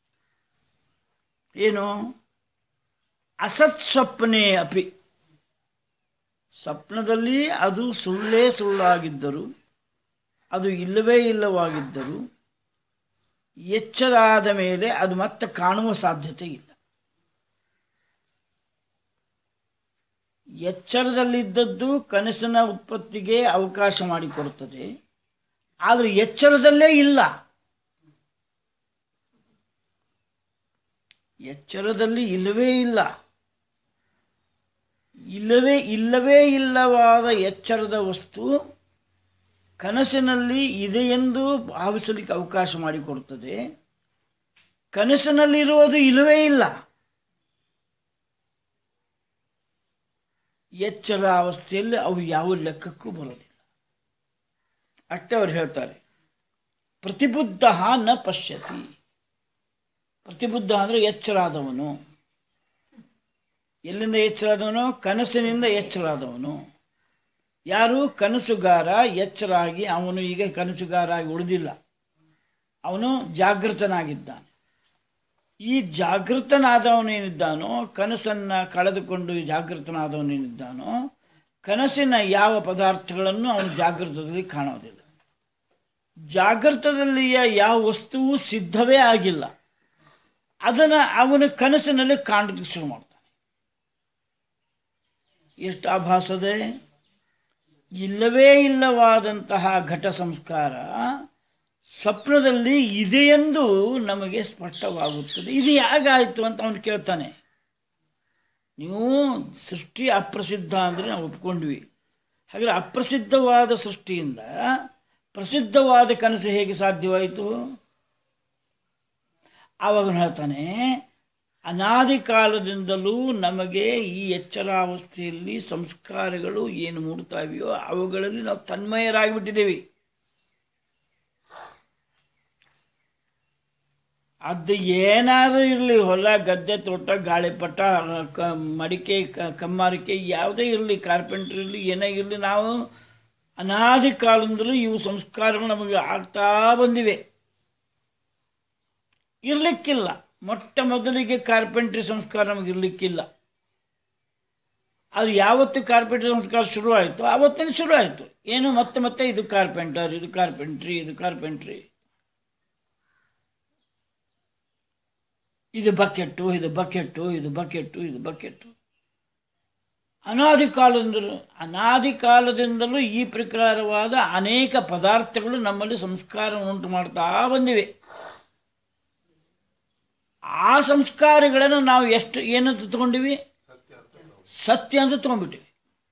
ಏನು ಅಸತ್ ಸ್ವಪ್ನೇ ಅಪಿ ಸ್ವಪ್ನದಲ್ಲಿ ಅದು ಸುಳ್ಳೇ ಸುಳ್ಳಾಗಿದ್ದರು ಅದು ಇಲ್ಲವೇ ಇಲ್ಲವಾಗಿದ್ದರು ಎಚ್ಚರ ಆದ ಮೇಲೆ ಅದು ಮತ್ತೆ ಕಾಣುವ ಸಾಧ್ಯತೆ ಇಲ್ಲ ಎಚ್ಚರದಲ್ಲಿದ್ದದ್ದು ಕನಸಿನ ಉತ್ಪತ್ತಿಗೆ ಅವಕಾಶ ಮಾಡಿಕೊಡುತ್ತದೆ ಆದರೆ ಎಚ್ಚರದಲ್ಲೇ ಇಲ್ಲ ಎಚ್ಚರದಲ್ಲಿ ಇಲ್ಲವೇ ಇಲ್ಲ ಇಲ್ಲವೇ ಇಲ್ಲವೇ ಇಲ್ಲವಾದ ಎಚ್ಚರದ ವಸ್ತು ಕನಸಿನಲ್ಲಿ ಇದೆಯೆಂದು ಭಾವಿಸಲಿಕ್ಕೆ ಅವಕಾಶ ಮಾಡಿಕೊಡುತ್ತದೆ ಕನಸಿನಲ್ಲಿರುವುದು ಇಲ್ಲವೇ ಇಲ್ಲ ಎಚ್ಚರ ಅವಸ್ಥೆಯಲ್ಲಿ ಅವು ಯಾವ ಲೆಕ್ಕಕ್ಕೂ ಬರೋದಿಲ್ಲ ಅಷ್ಟೇ ಅವ್ರು ಹೇಳ್ತಾರೆ ಪ್ರತಿಬುದ್ಧ ನ ಪಶ್ಯತಿ ಪ್ರತಿಬುದ್ಧ ಅಂದರೆ ಎಚ್ಚರಾದವನು ಎಲ್ಲಿಂದ ಎಚ್ಚರಾದವನು ಕನಸಿನಿಂದ ಎಚ್ಚರಾದವನು ಯಾರು ಕನಸುಗಾರ ಎಚ್ಚರಾಗಿ ಅವನು ಈಗ ಕನಸುಗಾರಾಗಿ ಉಳಿದಿಲ್ಲ ಅವನು ಜಾಗೃತನಾಗಿದ್ದಾನೆ ಈ ಜಾಗೃತನಾದವನೇನಿದ್ದಾನೋ ಕನಸನ್ನು ಕಳೆದುಕೊಂಡು ಜಾಗೃತನಾದವನೇನಿದ್ದಾನೋ ಕನಸಿನ ಯಾವ ಪದಾರ್ಥಗಳನ್ನು ಅವನು ಜಾಗೃತದಲ್ಲಿ ಕಾಣೋದಿಲ್ಲ ಜಾಗೃತದಲ್ಲಿಯ ಯಾವ ವಸ್ತುವು ಸಿದ್ಧವೇ ಆಗಿಲ್ಲ ಅದನ್ನು ಅವನು ಕನಸಿನಲ್ಲಿ ಕಾಣಲಿಕ್ಕೆ ಶುರು ಮಾಡ್ತಾನೆ ಎಷ್ಟು ಆಭಾಸದೆ ಇಲ್ಲವೇ ಇಲ್ಲವಾದಂತಹ ಘಟ ಸಂಸ್ಕಾರ ಸ್ವಪ್ನದಲ್ಲಿ ಇದೆಯೆಂದು ನಮಗೆ ಸ್ಪಷ್ಟವಾಗುತ್ತದೆ ಇದು ಹೇಗಾಯಿತು ಅಂತ ಅವನು ಕೇಳ್ತಾನೆ ನೀವು ಸೃಷ್ಟಿ ಅಪ್ರಸಿದ್ಧ ಅಂದರೆ ನಾವು ಒಪ್ಕೊಂಡ್ವಿ ಹಾಗಾದ್ರೆ ಅಪ್ರಸಿದ್ಧವಾದ ಸೃಷ್ಟಿಯಿಂದ ಪ್ರಸಿದ್ಧವಾದ ಕನಸು ಹೇಗೆ ಸಾಧ್ಯವಾಯಿತು ಆವಾಗ ಹೇಳ್ತಾನೆ ಅನಾದಿ ಕಾಲದಿಂದಲೂ ನಮಗೆ ಈ ಎಚ್ಚರಾವಸ್ಥೆಯಲ್ಲಿ ಸಂಸ್ಕಾರಗಳು ಏನು ಮೂಡ್ತಾ ಇವೆಯೋ ಅವುಗಳಲ್ಲಿ ನಾವು ತನ್ಮಯರಾಗಿಬಿಟ್ಟಿದ್ದೇವೆ ಅದು ಏನಾದರೂ ಇರಲಿ ಹೊಲ ಗದ್ದೆ ತೋಟ ಗಾಳಿಪಟ ಕ ಮಡಿಕೆ ಕ- ಕಮ್ಮಾರಿಕೆ ಯಾವುದೇ ಇರಲಿ ಕಾರ್ಪೆಂಟ್ರಿ ಇರಲಿ ಏನೇ ಇರಲಿ ನಾವು ಅನಾದಿ ಕಾಲದಿಂದಲೂ ಇವು ಸಂಸ್ಕಾರಗಳು ನಮಗೆ ಆಗ್ತಾ ಬಂದಿವೆ ಇರಲಿಕ್ಕಿಲ್ಲ ಮೊಟ್ಟ ಮೊದಲಿಗೆ ಕಾರ್ಪೆಂಟ್ರಿ ಸಂಸ್ಕಾರ ನಮಗೆ ಇರಲಿಕ್ಕಿಲ್ಲ ಅದು ಯಾವತ್ತು ಕಾರ್ಪೆಂಟ್ರಿ ಸಂಸ್ಕಾರ ಶುರು ಆಯಿತು ಆವತ್ತಿನ ಶುರು ಆಯಿತು ಏನು ಮತ್ತೆ ಮತ್ತೆ ಇದು ಕಾರ್ಪೆಂಟರ್ ಇದು ಕಾರ್ಪೆಂಟ್ರಿ ಇದು ಕಾರ್ಪೆಂಟ್ರಿ ಇದು ಬಕೆಟ್ಟು ಇದು ಬಕೆಟ್ಟು ಇದು ಬಕೆಟ್ಟು ಇದು ಬಕೆಟ್ಟು ಅನಾದಿ ಕಾಲದಿಂದಲೂ ಅನಾದಿ ಕಾಲದಿಂದಲೂ ಈ ಪ್ರಕಾರವಾದ ಅನೇಕ ಪದಾರ್ಥಗಳು ನಮ್ಮಲ್ಲಿ ಸಂಸ್ಕಾರ ಉಂಟು ಮಾಡ್ತಾ ಬಂದಿವೆ ಆ ಸಂಸ್ಕಾರಗಳನ್ನು ನಾವು ಎಷ್ಟು ಏನಂತ ತಗೊಂಡಿವಿ ಸತ್ಯ ಅಂತ ತಗೊಂಡ್ಬಿಟ್ಟಿವಿ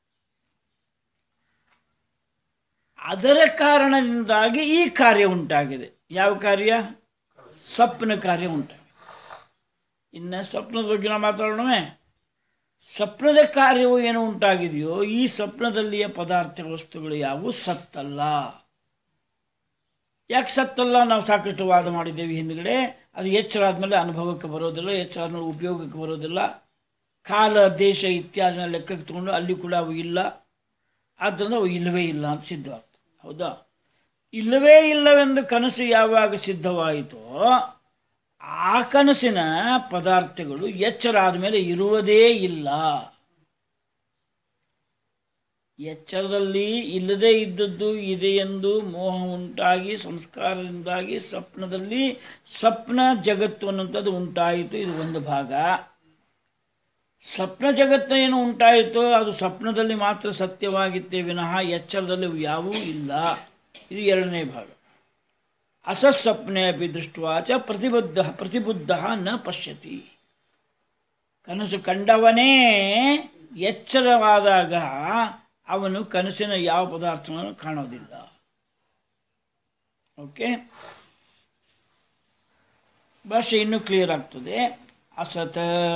ಅದರ ಕಾರಣದಿಂದಾಗಿ ಈ ಕಾರ್ಯ ಉಂಟಾಗಿದೆ ಯಾವ ಕಾರ್ಯ ಸ್ವಪ್ನ ಕಾರ್ಯ ಉಂಟಾಗಿದೆ ಇನ್ನು ಸ್ವಪ್ನದ ಬಗ್ಗೆ ನಾವು ಮಾತಾಡೋಣವೇ ಸ್ವಪ್ನದ ಕಾರ್ಯವು ಏನು ಉಂಟಾಗಿದೆಯೋ ಈ ಸ್ವಪ್ನದಲ್ಲಿಯ ಪದಾರ್ಥ ವಸ್ತುಗಳು ಯಾವುವು ಸತ್ತಲ್ಲ ಯಾಕೆ ಸತ್ತಲ್ಲ ನಾವು ಸಾಕಷ್ಟು ವಾದ ಮಾಡಿದ್ದೇವೆ ಹಿಂದ್ಗಡೆ ಅದು ಎಚ್ಚರ ಆದಮೇಲೆ ಅನುಭವಕ್ಕೆ ಬರೋದಿಲ್ಲ ಎಚ್ಚರ ಆದ್ಮೇಲೆ ಉಪಯೋಗಕ್ಕೆ ಬರೋದಿಲ್ಲ ಕಾಲ ದೇಶ ಇತ್ಯಾದಿನ ಲೆಕ್ಕಕ್ಕೆ ತಗೊಂಡು ಅಲ್ಲಿ ಕೂಡ ಅವು ಇಲ್ಲ ಆದ್ದರಿಂದ ಅವು ಇಲ್ಲವೇ ಇಲ್ಲ ಅಂತ ಸಿದ್ಧವಾಗ್ತದೆ ಹೌದಾ ಇಲ್ಲವೇ ಇಲ್ಲವೆಂದು ಕನಸು ಯಾವಾಗ ಸಿದ್ಧವಾಯಿತೋ ಆ ಕನಸಿನ ಪದಾರ್ಥಗಳು ಎಚ್ಚರ ಆದಮೇಲೆ ಇರುವುದೇ ಇಲ್ಲ ಎಚ್ಚರದಲ್ಲಿ ಇಲ್ಲದೇ ಇದ್ದದ್ದು ಇದೆ ಎಂದು ಮೋಹ ಉಂಟಾಗಿ ಸಂಸ್ಕಾರದಿಂದಾಗಿ ಸ್ವಪ್ನದಲ್ಲಿ ಸ್ವಪ್ನ ಜಗತ್ತು ಅನ್ನುವಂಥದ್ದು ಉಂಟಾಯಿತು ಇದು ಒಂದು ಭಾಗ ಸ್ವಪ್ನ ಜಗತ್ತು ಏನು ಉಂಟಾಯಿತೋ ಅದು ಸ್ವಪ್ನದಲ್ಲಿ ಮಾತ್ರ ಸತ್ಯವಾಗಿತ್ತೇ ವಿನಃ ಎಚ್ಚರದಲ್ಲಿ ಅವು ಯಾವೂ ಇಲ್ಲ ಇದು ಎರಡನೇ ಭಾಗ ಅಸಸ್ವಪ್ನೆ ಅಪಿ ದೃಷ್ಟವಾಚ ಪ್ರತಿಬುದ್ಧ ಪ್ರತಿಬುದ್ಧ ನ ಪಶ್ಯತಿ ಕನಸು ಕಂಡವನೇ ಎಚ್ಚರವಾದಾಗ ಅವನು ಕನಸಿನ ಯಾವ ಪದಾರ್ಥವನ್ನು ಕಾಣೋದಿಲ್ಲ ಓಕೆ ಭಾಷೆ ಇನ್ನೂ ಕ್ಲಿಯರ್ ಆಗ್ತದೆ ಅಸತ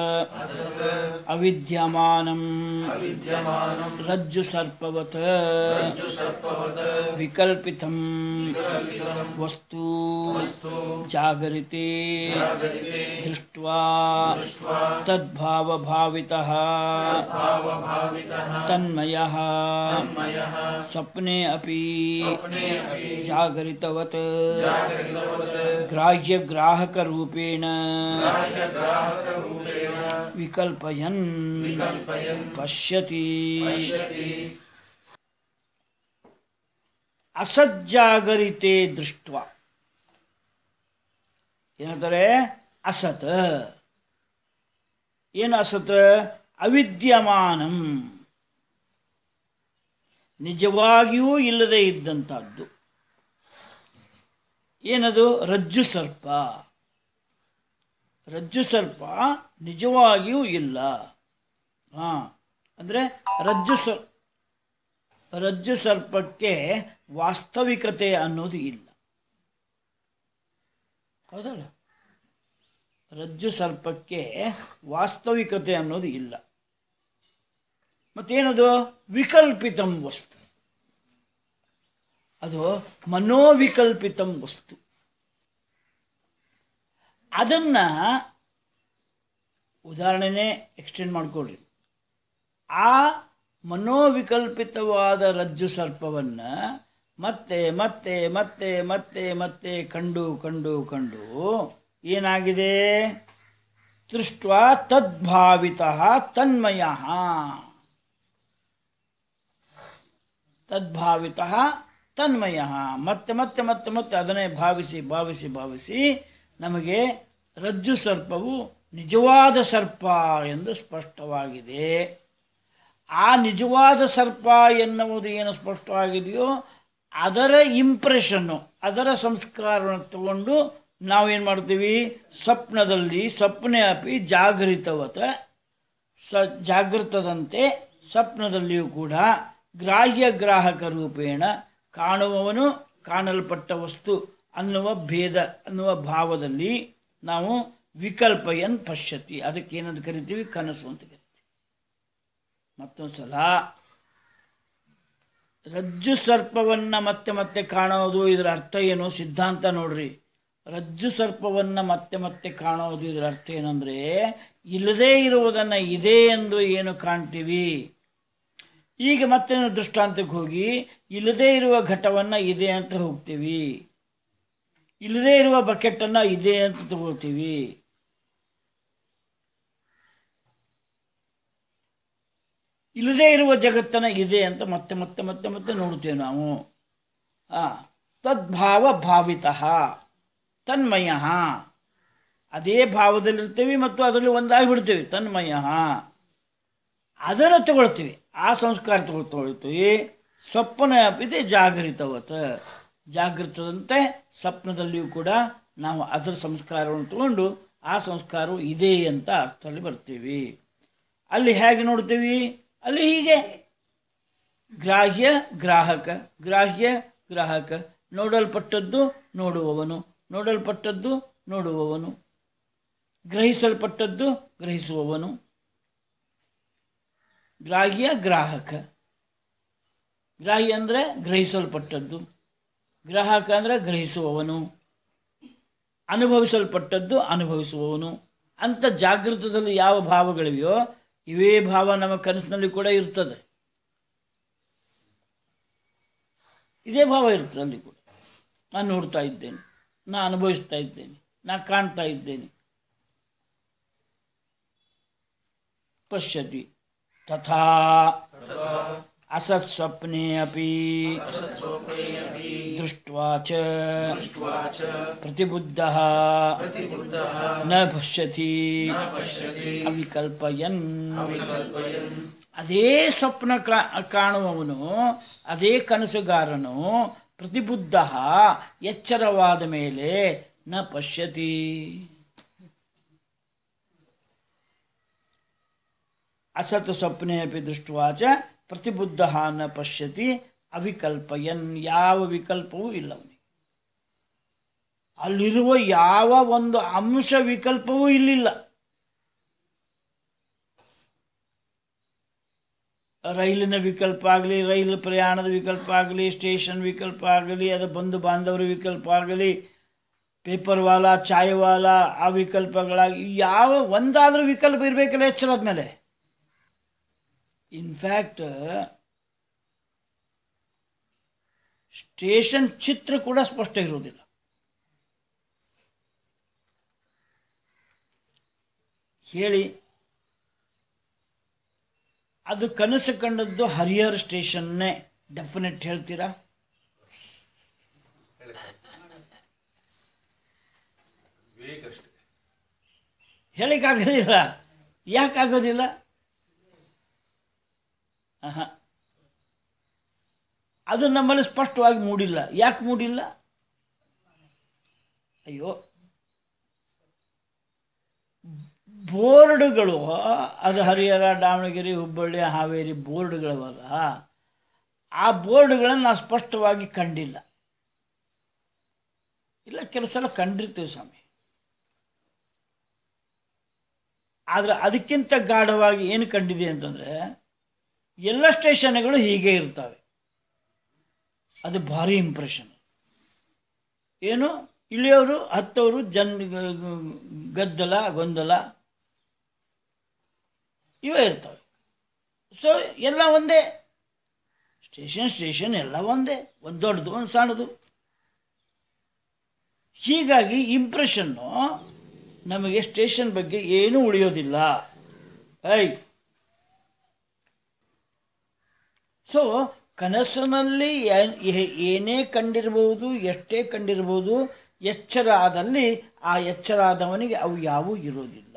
ಅವಿದ್ಯಮಾನಂ ವಿದ್ಯಮಾನಂ ರಜ್ಜು ಸರ್ಪವತ್ ಸರ್ಪವತ್ ವಿಕಲ್ಪಿತಂ ವಸ್ತು ಜಾಗರಿತೆ ದೃಷ್ಟ್ವಾ ತದ್ಭಾವಭಾವಿತಃ ತನ್ಮಯಃ ಸ್ವಪ್ನೆ ಅಪಿ ಜಾಗರಿತವತ್ ಗ್ರಾಹ್ಯಗ್ರಾಹಕರೂಪೇಣ ವಿಕಲ್ಪಯನ್ ಪಶ್ಯತಿ ಅಸಜ್ಜಾಗರಿತೆ ದೃಷ್ಟ ಏನಂತಾರೆ ಅಸತ್ ಏನು ಅಸತ್ ಅವಿದ್ಯಮಾನಂ ನಿಜವಾಗಿಯೂ ಇಲ್ಲದೆ ಇದ್ದಂಥದ್ದು ಏನದು ರಜ್ಜು ಸರ್ಪ ರಜ್ಜು ಸರ್ಪ ನಿಜವಾಗಿಯೂ ಇಲ್ಲ ಹಾ ಅಂದರೆ ರಜ್ಜು ಸರ್ ರಜ್ಜು ಸರ್ಪಕ್ಕೆ ವಾಸ್ತವಿಕತೆ ಅನ್ನೋದು ಇಲ್ಲ ಹೌದಲ್ಲ ರಜ್ಜು ಸರ್ಪಕ್ಕೆ ವಾಸ್ತವಿಕತೆ ಅನ್ನೋದು ಇಲ್ಲ ಮತ್ತೇನದು ವಿಕಲ್ಪಿತಂ ವಸ್ತು ಅದು ಮನೋವಿಕಲ್ಪಿತಂ ವಸ್ತು ಅದನ್ನ ಉದಾಹರಣೆನೇ ಎಕ್ಸ್ಟೆಂಡ್ ಮಾಡ್ಕೊಳ್ರಿ ಆ ಮನೋವಿಕಲ್ಪಿತವಾದ ರಜ್ಜು ಸರ್ಪವನ್ನು ಮತ್ತೆ ಮತ್ತೆ ಮತ್ತೆ ಮತ್ತೆ ಮತ್ತೆ ಕಂಡು ಕಂಡು ಕಂಡು ಏನಾಗಿದೆ ದೃಷ್ಟ ತದ್ಭಾವಿತ ತನ್ಮಯ ತದ್ಭಾವಿತ ತನ್ಮಯ ಮತ್ತೆ ಮತ್ತೆ ಮತ್ತೆ ಮತ್ತೆ ಅದನ್ನೇ ಭಾವಿಸಿ ಭಾವಿಸಿ ಭಾವಿಸಿ ನಮಗೆ ರಜ್ಜು ಸರ್ಪವು ನಿಜವಾದ ಸರ್ಪ ಎಂದು ಸ್ಪಷ್ಟವಾಗಿದೆ ಆ ನಿಜವಾದ ಸರ್ಪ ಎನ್ನುವುದು ಏನು ಸ್ಪಷ್ಟವಾಗಿದೆಯೋ ಅದರ ಇಂಪ್ರೆಷನ್ನು ಅದರ ಸಂಸ್ಕಾರವನ್ನು ತಗೊಂಡು ನಾವೇನು ಮಾಡ್ತೀವಿ ಸ್ವಪ್ನದಲ್ಲಿ ಸ್ವಪ್ನೆ ಅಪಿ ಜಾಗರಿತವತ ಸ ಜಾಗೃತದಂತೆ ಸ್ವಪ್ನದಲ್ಲಿಯೂ ಕೂಡ ಗ್ರಾಹ್ಯ ಗ್ರಾಹಕ ರೂಪೇಣ ಕಾಣುವವನು ಕಾಣಲ್ಪಟ್ಟ ವಸ್ತು ಅನ್ನುವ ಭೇದ ಅನ್ನುವ ಭಾವದಲ್ಲಿ ನಾವು ವಿಕಲ್ಪಯನ್ ಪಶ್ಯತಿ ಅದಕ್ಕೆ ಏನಂತ ಕರಿತೀವಿ ಕನಸು ಅಂತ ಕರಿತೀವಿ ಮತ್ತೊಂದು ಸಲ ರಜ್ಜು ಸರ್ಪವನ್ನ ಮತ್ತೆ ಮತ್ತೆ ಕಾಣೋದು ಇದರ ಅರ್ಥ ಏನು ಸಿದ್ಧಾಂತ ನೋಡ್ರಿ ರಜ್ಜು ಸರ್ಪವನ್ನ ಮತ್ತೆ ಮತ್ತೆ ಕಾಣೋದು ಇದರ ಅರ್ಥ ಏನಂದ್ರೆ ಇಲ್ಲದೇ ಇರುವುದನ್ನ ಇದೆ ಎಂದು ಏನು ಕಾಣ್ತೀವಿ ಈಗ ಮತ್ತೆ ನಾವು ದೃಷ್ಟಾಂತಕ್ಕೆ ಹೋಗಿ ಇಲ್ಲದೇ ಇರುವ ಘಟವನ್ನ ಇದೆ ಅಂತ ಹೋಗ್ತೀವಿ ಇಲ್ಲದೇ ಇರುವ ಬಕೆಟನ್ನ ಇದೆ ಅಂತ ತಗೋತೀವಿ ಇಲ್ಲದೇ ಇರುವ ಜಗತ್ತನ್ನ ಇದೆ ಅಂತ ಮತ್ತೆ ಮತ್ತೆ ಮತ್ತೆ ಮತ್ತೆ ನೋಡ್ತೇವೆ ನಾವು ಆ ತದ್ಭಾವ ಭಾವಿತ ತನ್ಮಯ ಅದೇ ಭಾವದಲ್ಲಿರ್ತೀವಿ ಮತ್ತು ಅದರಲ್ಲಿ ಒಂದಾಗಿ ಬಿಡ್ತೀವಿ ತನ್ಮಯ ಅದನ್ನು ತಗೊಳ್ತೀವಿ ಆ ಸಂಸ್ಕಾರ ತಗೊಳ್ ತಗೊಳ್ತೀವಿ ಸ್ವಪ್ನ ಇದೆ ಜಾಗರಿತವತ್ ಜಾಗೃತದಂತೆ ಸ್ವಪ್ನದಲ್ಲಿಯೂ ಕೂಡ ನಾವು ಅದರ ಸಂಸ್ಕಾರವನ್ನು ತಗೊಂಡು ಆ ಸಂಸ್ಕಾರವು ಇದೆ ಅಂತ ಅರ್ಥದಲ್ಲಿ ಬರ್ತೀವಿ ಅಲ್ಲಿ ಹೇಗೆ ನೋಡ್ತೀವಿ ಅಲ್ಲಿ ಹೀಗೆ ಗ್ರಾಹ್ಯ ಗ್ರಾಹಕ ಗ್ರಾಹ್ಯ ಗ್ರಾಹಕ ನೋಡಲ್ಪಟ್ಟದ್ದು ನೋಡುವವನು ನೋಡಲ್ಪಟ್ಟದ್ದು ನೋಡುವವನು ಗ್ರಹಿಸಲ್ಪಟ್ಟದ್ದು ಗ್ರಹಿಸುವವನು ಗ್ರಾಹ್ಯ ಗ್ರಾಹಕ ಗ್ರಾಹ್ಯ ಅಂದರೆ ಗ್ರಹಿಸಲ್ಪಟ್ಟದ್ದು ಗ್ರಾಹಕ ಅಂದರೆ ಗ್ರಹಿಸುವವನು ಅನುಭವಿಸಲ್ಪಟ್ಟದ್ದು ಅನುಭವಿಸುವವನು ಅಂತ ಜಾಗೃತದಲ್ಲಿ ಯಾವ ಭಾವಗಳಿವೆಯೋ ಇವೇ ಭಾವ ನಮ್ಮ ಕನಸಿನಲ್ಲಿ ಕೂಡ ಇರ್ತದೆ ಇದೇ ಭಾವ ಇರ್ತದೆ ಅಲ್ಲಿ ಕೂಡ ನಾನು ನೋಡ್ತಾ ಇದ್ದೇನೆ ನಾನು ಅನುಭವಿಸ್ತಾ ಇದ್ದೇನೆ ನಾ ಕಾಣ್ತಾ ಇದ್ದೇನೆ ಪಶ್ಯತಿ ತಥಾ असत्स्वप्ने अपि दृष्ट्वा च प्रतिबुद्धः न पश्यति ಅವಿಕಲ್ಪಯನ್ ಅದೇ ಸ್ವಪ್ನ ಕಾ- ಕಾಣುವವನು ಅದೇ ಕನಸುಗಾರನು ಪ್ರತಿಬುದ್ಧ ಎಚ್ಚರವಾದ ಮೇಲೆ ನ ಪಶ್ಯತಿ ಅಸತ್ ಸ್ವಪ್ನೆ ಅಪಿ ದೃಷ್ಟ್ವಾ ಚ ಪ್ರತಿಬುದ್ಧ ನ ಪಶ್ಯತಿ ಅವಿಕಲ್ಪಯನ್ ಯಾವ ವಿಕಲ್ಪವೂ ಇಲ್ಲ ಅವನಿಗೆ ಅಲ್ಲಿರುವ ಯಾವ ಒಂದು ಅಂಶ ವಿಕಲ್ಪವೂ ಇಲ್ಲಿಲ್ಲ ರೈಲಿನ ವಿಕಲ್ಪ ಆಗಲಿ ರೈಲು ಪ್ರಯಾಣದ ವಿಕಲ್ಪ ಆಗಲಿ ಸ್ಟೇಷನ್ ವಿಕಲ್ಪ ಆಗಲಿ ಅದು ಬಂಧು ಬಾಂಧವರ ವಿಕಲ್ಪ ಆಗಲಿ ಪೇಪರ್ ವಾಲ ಚಾಯ್ ವಾಲ ಆ ವಿಕಲ್ಪಗಳಾಗಿ ಯಾವ ಒಂದಾದರೂ ವಿಕಲ್ಪ ಇರಬೇಕಲ್ಲ ಎಚ್ಚರದ ಮೇಲೆ ಇನ್ಫ್ಯಾಕ್ಟ್ ಸ್ಟೇಷನ್ ಚಿತ್ರ ಕೂಡ ಸ್ಪಷ್ಟ ಇರುವುದಿಲ್ಲ ಹೇಳಿ ಅದು ಕನಸು ಕಂಡದ್ದು ಹರಿಹರ್ ಸ್ಟೇಷನ್ನೇ ಡೆಫಿನೆಟ್ ಹೇಳ್ತೀರಾ ಬೇಕಷ್ಟೆ ಹೇಳಿಕ್ಕಾಗೋದಿಲ್ಲ ಯಾಕಾಗೋದಿಲ್ಲ ಆಹಾ. ಅದು ನಮ್ಮಲ್ಲಿ ಸ್ಪಷ್ಟವಾಗಿ ಮೂಡಿಲ್ಲ ಯಾಕೆ ಮೂಡಿಲ್ಲ ಅಯ್ಯೋ ಬೋರ್ಡ್ಗಳು ಅದು ಹರಿಹರ ದಾವಣಗೆರೆ ಹುಬ್ಬಳ್ಳಿ ಹಾವೇರಿ ಬೋರ್ಡ್ಗಳವಲ್ಲ ಆ ಬೋರ್ಡ್ಗಳನ್ನು ನಾವು ಸ್ಪಷ್ಟವಾಗಿ ಕಂಡಿಲ್ಲ ಇಲ್ಲ ಕೆಲವು ಸಲ ಕಂಡಿರ್ತೀವಿ ಸ್ವಾಮಿ ಆದರೆ ಅದಕ್ಕಿಂತ ಗಾಢವಾಗಿ ಏನು ಕಂಡಿದೆ ಅಂತಂದರೆ ಎಲ್ಲ ಸ್ಟೇಷನ್ಗಳು ಹೀಗೆ ಇರ್ತವೆ ಅದು ಭಾರಿ ಇಂಪ್ರೆಷನ್ ಏನು ಇಳಿಯೋರು ಹತ್ತವರು ಜನ್ ಗದ್ದಲ ಗೊಂದಲ ಇವೇ ಇರ್ತವೆ ಸೊ ಎಲ್ಲ ಒಂದೇ ಸ್ಟೇಷನ್ ಸ್ಟೇಷನ್ ಎಲ್ಲ ಒಂದೇ ಒಂದು ದೊಡ್ಡದು ಒಂದು ಸಣ್ಣದು ಹೀಗಾಗಿ ಇಂಪ್ರೆಷನ್ನು ನಮಗೆ ಸ್ಟೇಷನ್ ಬಗ್ಗೆ ಏನೂ ಉಳಿಯೋದಿಲ್ಲ ಐ ಸೊ ಕನಸಿನಲ್ಲಿ ಏನ್- ಏ- ಏನೇ ಕಂಡಿರ್ಬೋದು ಎಷ್ಟೇ ಕಂಡಿರ್ಬೋದು ಎಚ್ಚರ ಆದಲ್ಲಿ ಆ ಎಚ್ಚರ ಆದವನಿಗೆ ಅವು ಯಾವೂ ಇರೋದಿಲ್ಲ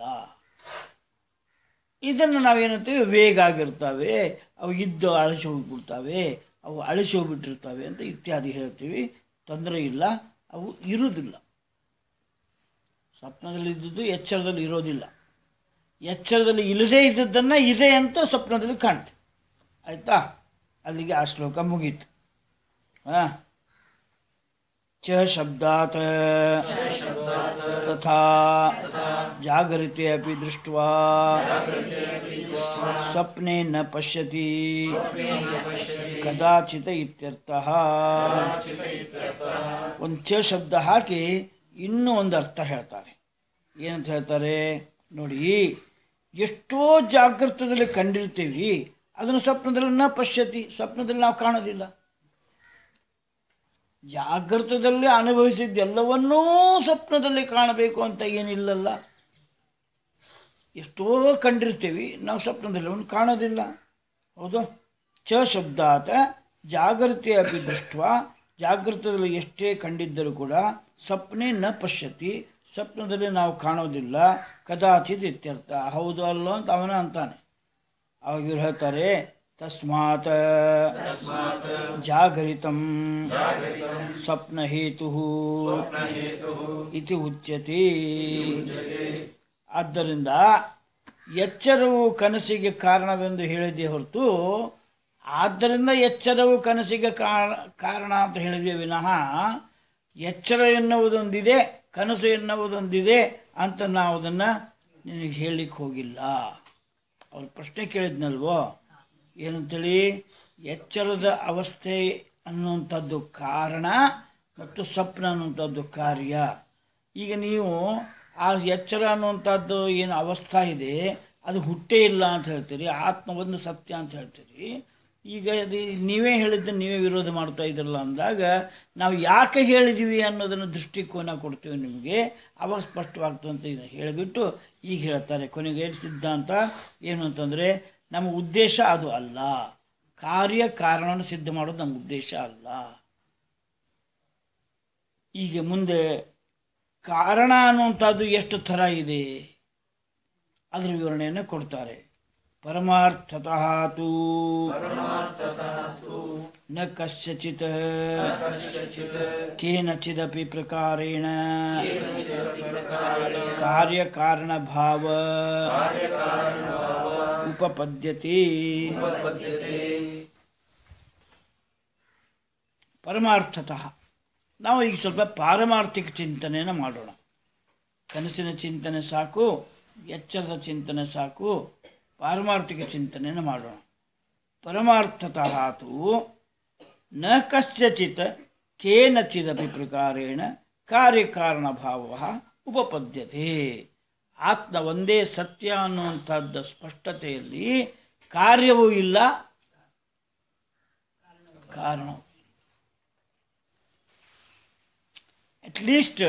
ಇದನ್ನು ನಾವೇನಂತೀವಿ ವೇಗ ಆಗಿರ್ತವೆ ಅವು ಇದ್ದು ಅಳಿಸಿ ಹೋಗ್ಬಿಡ್ತವೆ ಅವು ಅಳಿಸಿ ಹೋಗ್ಬಿಟ್ಟಿರ್ತವೆ ಅಂತ ಇತ್ಯಾದಿ ಹೇಳ್ತೀವಿ ತೊಂದರೆ ಇಲ್ಲ ಅವು ಇರುವುದಿಲ್ಲ ಸ್ವಪ್ನದಲ್ಲಿ ಇದ್ದದ್ದು ಎಚ್ಚರದಲ್ಲಿ ಇರೋದಿಲ್ಲ ಎಚ್ಚರದಲ್ಲಿ ಇಲ್ಲದೇ ಇದ್ದದ್ದನ್ನು ಇದೆ ಅಂತ ಸ್ವಪ್ನದಲ್ಲಿ ಕಾಣ್ತೆ ಆಯ್ತಾ ಅಲ್ಲಿಗೆ ಆ ಶ್ಲೋಕ ಮುಗೀತು ಹಾಂ ಚ ಶಬ್ದಾತ್ ತಥಾ ಜಾಗರಿತೆ ಅಪಿ ದೃಷ್ಟ್ವಾ ಸ್ವಪ್ನೆ ನ ಪಶ್ಯತಿ ಕದಾಚಿತ ಇತ್ಯರ್ಥಃ ಒಂದು ಚ ಶಬ್ದ ಹಾಕಿ ಇನ್ನೂ ಒಂದು ಅರ್ಥ ಹೇಳ್ತಾರೆ ಏನಂತ ಹೇಳ್ತಾರೆ ನೋಡಿ ಎಷ್ಟೋ ಜಾಗೃತದಲ್ಲಿ ಕಂಡಿರ್ತೀವಿ ಅದನ್ನು ಸ್ವಪ್ನದಲ್ಲಿ ನ ಪಶ್ಯತಿ ಸ್ವಪ್ನದಲ್ಲಿ ನಾವು ಕಾಣೋದಿಲ್ಲ ಜಾಗೃತದಲ್ಲಿ ಅನುಭವಿಸಿದ್ದೆಲ್ಲವನ್ನೂ ಸ್ವಪ್ನದಲ್ಲಿ ಕಾಣಬೇಕು ಅಂತ ಏನಿಲ್ಲಲ್ಲ ಎಷ್ಟೋ ಕಂಡಿರ್ತೀವಿ ನಾವು ಸ್ವಪ್ನದಲ್ಲಿ ಅವನು ಕಾಣೋದಿಲ್ಲ ಹೌದು ಚ ಶಬ್ದಾತ ಜಾಗೃತಿ ಅಪಿ ದೃಷ್ಟ ಜಾಗೃತದಲ್ಲಿ ಎಷ್ಟೇ ಕಂಡಿದ್ದರೂ ಕೂಡ ಸ್ವಪ್ನೆ ನ ಪಶ್ಯತಿ ಸ್ವಪ್ನದಲ್ಲಿ ನಾವು ಕಾಣೋದಿಲ್ಲ ಕದಾಚಿತ್ ಇತ್ಯರ್ಥ ಹೌದು ಅಲ್ಲೋ ಅಂತ ಅವನ ಅಂತಾನೆ ಅವಾಗ ಇವ್ರು ಹೇಳ್ತಾರೆ ತಸ್ಮಾತ್ ಜಾಗರಿತಂ ಸ್ವಪ್ನ ಹೇತು ಇತಿ ಉಚ್ಯತೆ ಆದ್ದರಿಂದ ಎಚ್ಚರವು ಕನಸಿಗೆ ಕಾರಣವೆಂದು ಹೇಳಿದೆ ಹೊರತು ಆದ್ದರಿಂದ ಎಚ್ಚರವು ಕನಸಿಗೆ ಕಾರಣ ಕಾರಣ ಅಂತ ಹೇಳಿದೆ ವಿನಃ ಎಚ್ಚರ ಎನ್ನುವುದೊಂದಿದೆ ಕನಸು ಎನ್ನುವುದೊಂದಿದೆ ಅಂತ ನಾವು ಅದನ್ನು ನಿನಗೆ ಹೇಳಲಿಕ್ಕೆ ಹೋಗಿಲ್ಲ ಅವ್ರು ಪ್ರಶ್ನೆ ಕೇಳಿದ್ನಲ್ವೋ ಏನಂತೇಳಿ ಎಚ್ಚರದ ಅವಸ್ಥೆ ಅನ್ನುವಂಥದ್ದು ಕಾರಣ ಮತ್ತು ಸ್ವಪ್ನ ಅನ್ನುವಂಥದ್ದು ಕಾರ್ಯ ಈಗ ನೀವು ಆ ಎಚ್ಚರ ಅನ್ನುವಂಥದ್ದು ಏನು ಅವಸ್ಥಾ ಇದೆ ಅದು ಹುಟ್ಟೇ ಇಲ್ಲ ಅಂತ ಹೇಳ್ತೀರಿ ಆತ್ಮ ಒಂದು ಸತ್ಯ ಅಂತ ಹೇಳ್ತೀರಿ ಈಗ ಅದು ನೀವೇ ಹೇಳಿದ್ದು ನೀವೇ ವಿರೋಧ ಮಾಡ್ತಾ ಇದ್ರಲ್ಲ ಅಂದಾಗ ನಾವು ಯಾಕೆ ಹೇಳಿದ್ದೀವಿ ಅನ್ನೋದನ್ನು ದೃಷ್ಟಿಕೋನ ಕೊಡ್ತೀವಿ ನಿಮಗೆ ಅವಾಗ ಸ್ಪಷ್ಟವಾಗ್ತದೆ ಅಂತ ಇದೆ ಹೇಳಿಬಿಟ್ಟು ಈಗ ಹೇಳ್ತಾರೆ ಕೊನೆಗೆ ಏನು ಸಿದ್ಧಾಂತ ಏನು ಅಂತಂದರೆ ನಮ್ಮ ಉದ್ದೇಶ ಅದು ಅಲ್ಲ ಕಾರ್ಯ ಕಾರಣವನ್ನು ಸಿದ್ಧ ಮಾಡೋದು ನಮ್ಮ ಉದ್ದೇಶ ಅಲ್ಲ ಈಗ ಮುಂದೆ ಕಾರಣ ಅನ್ನುವಂಥದ್ದು ಎಷ್ಟು ಥರ ಇದೆ ಅದರ ವಿವರಣೆಯನ್ನು ಕೊಡ್ತಾರೆ ಪರಮಾರ್ಥತಃ ತು ನ ಕಸ್ಯಚಿತ್ ಕೇನಚಿದಪಿ ಪ್ರಕಾರೇಣ ಕಾರ್ಯಕಾರಣ ಭಾವ ಉಪಪದ್ಯತೆ ಪರಮಾರ್ಥತಃ ನಾವು ಈಗ ಸ್ವಲ್ಪ ಪಾರಮಾರ್ಥಿಕ ಚಿಂತನೆಯನ್ನು ಮಾಡೋಣ ಕನಸಿನ ಚಿಂತನೆ ಸಾಕು ಎಚ್ಚರದ ಚಿಂತನೆ ಸಾಕು ಪಾರಮಾರ್ಥಿಕ ಚಿಂತನೆಯನ್ನು ಮಾಡೋಣ ಪರಮಾರ್ಥತಃ ತು ನ ಕಸ್ಯಚಿತ್ ಕೇನಚಿದಪಿ ಪ್ರಕಾರೇಣ ಕಾರ್ಯಕಾರಣ ಭಾವ ಉಪಪದ್ಯತೆ ಆತ್ಮ ಒಂದೇ ಸತ್ಯ ಅನ್ನುವಂಥದ್ದು ಸ್ಪಷ್ಟತೆಯಲ್ಲಿ ಕಾರ್ಯವೂ ಇಲ್ಲ ಕಾರಣ ಅಟ್ಲೀಸ್ಟ್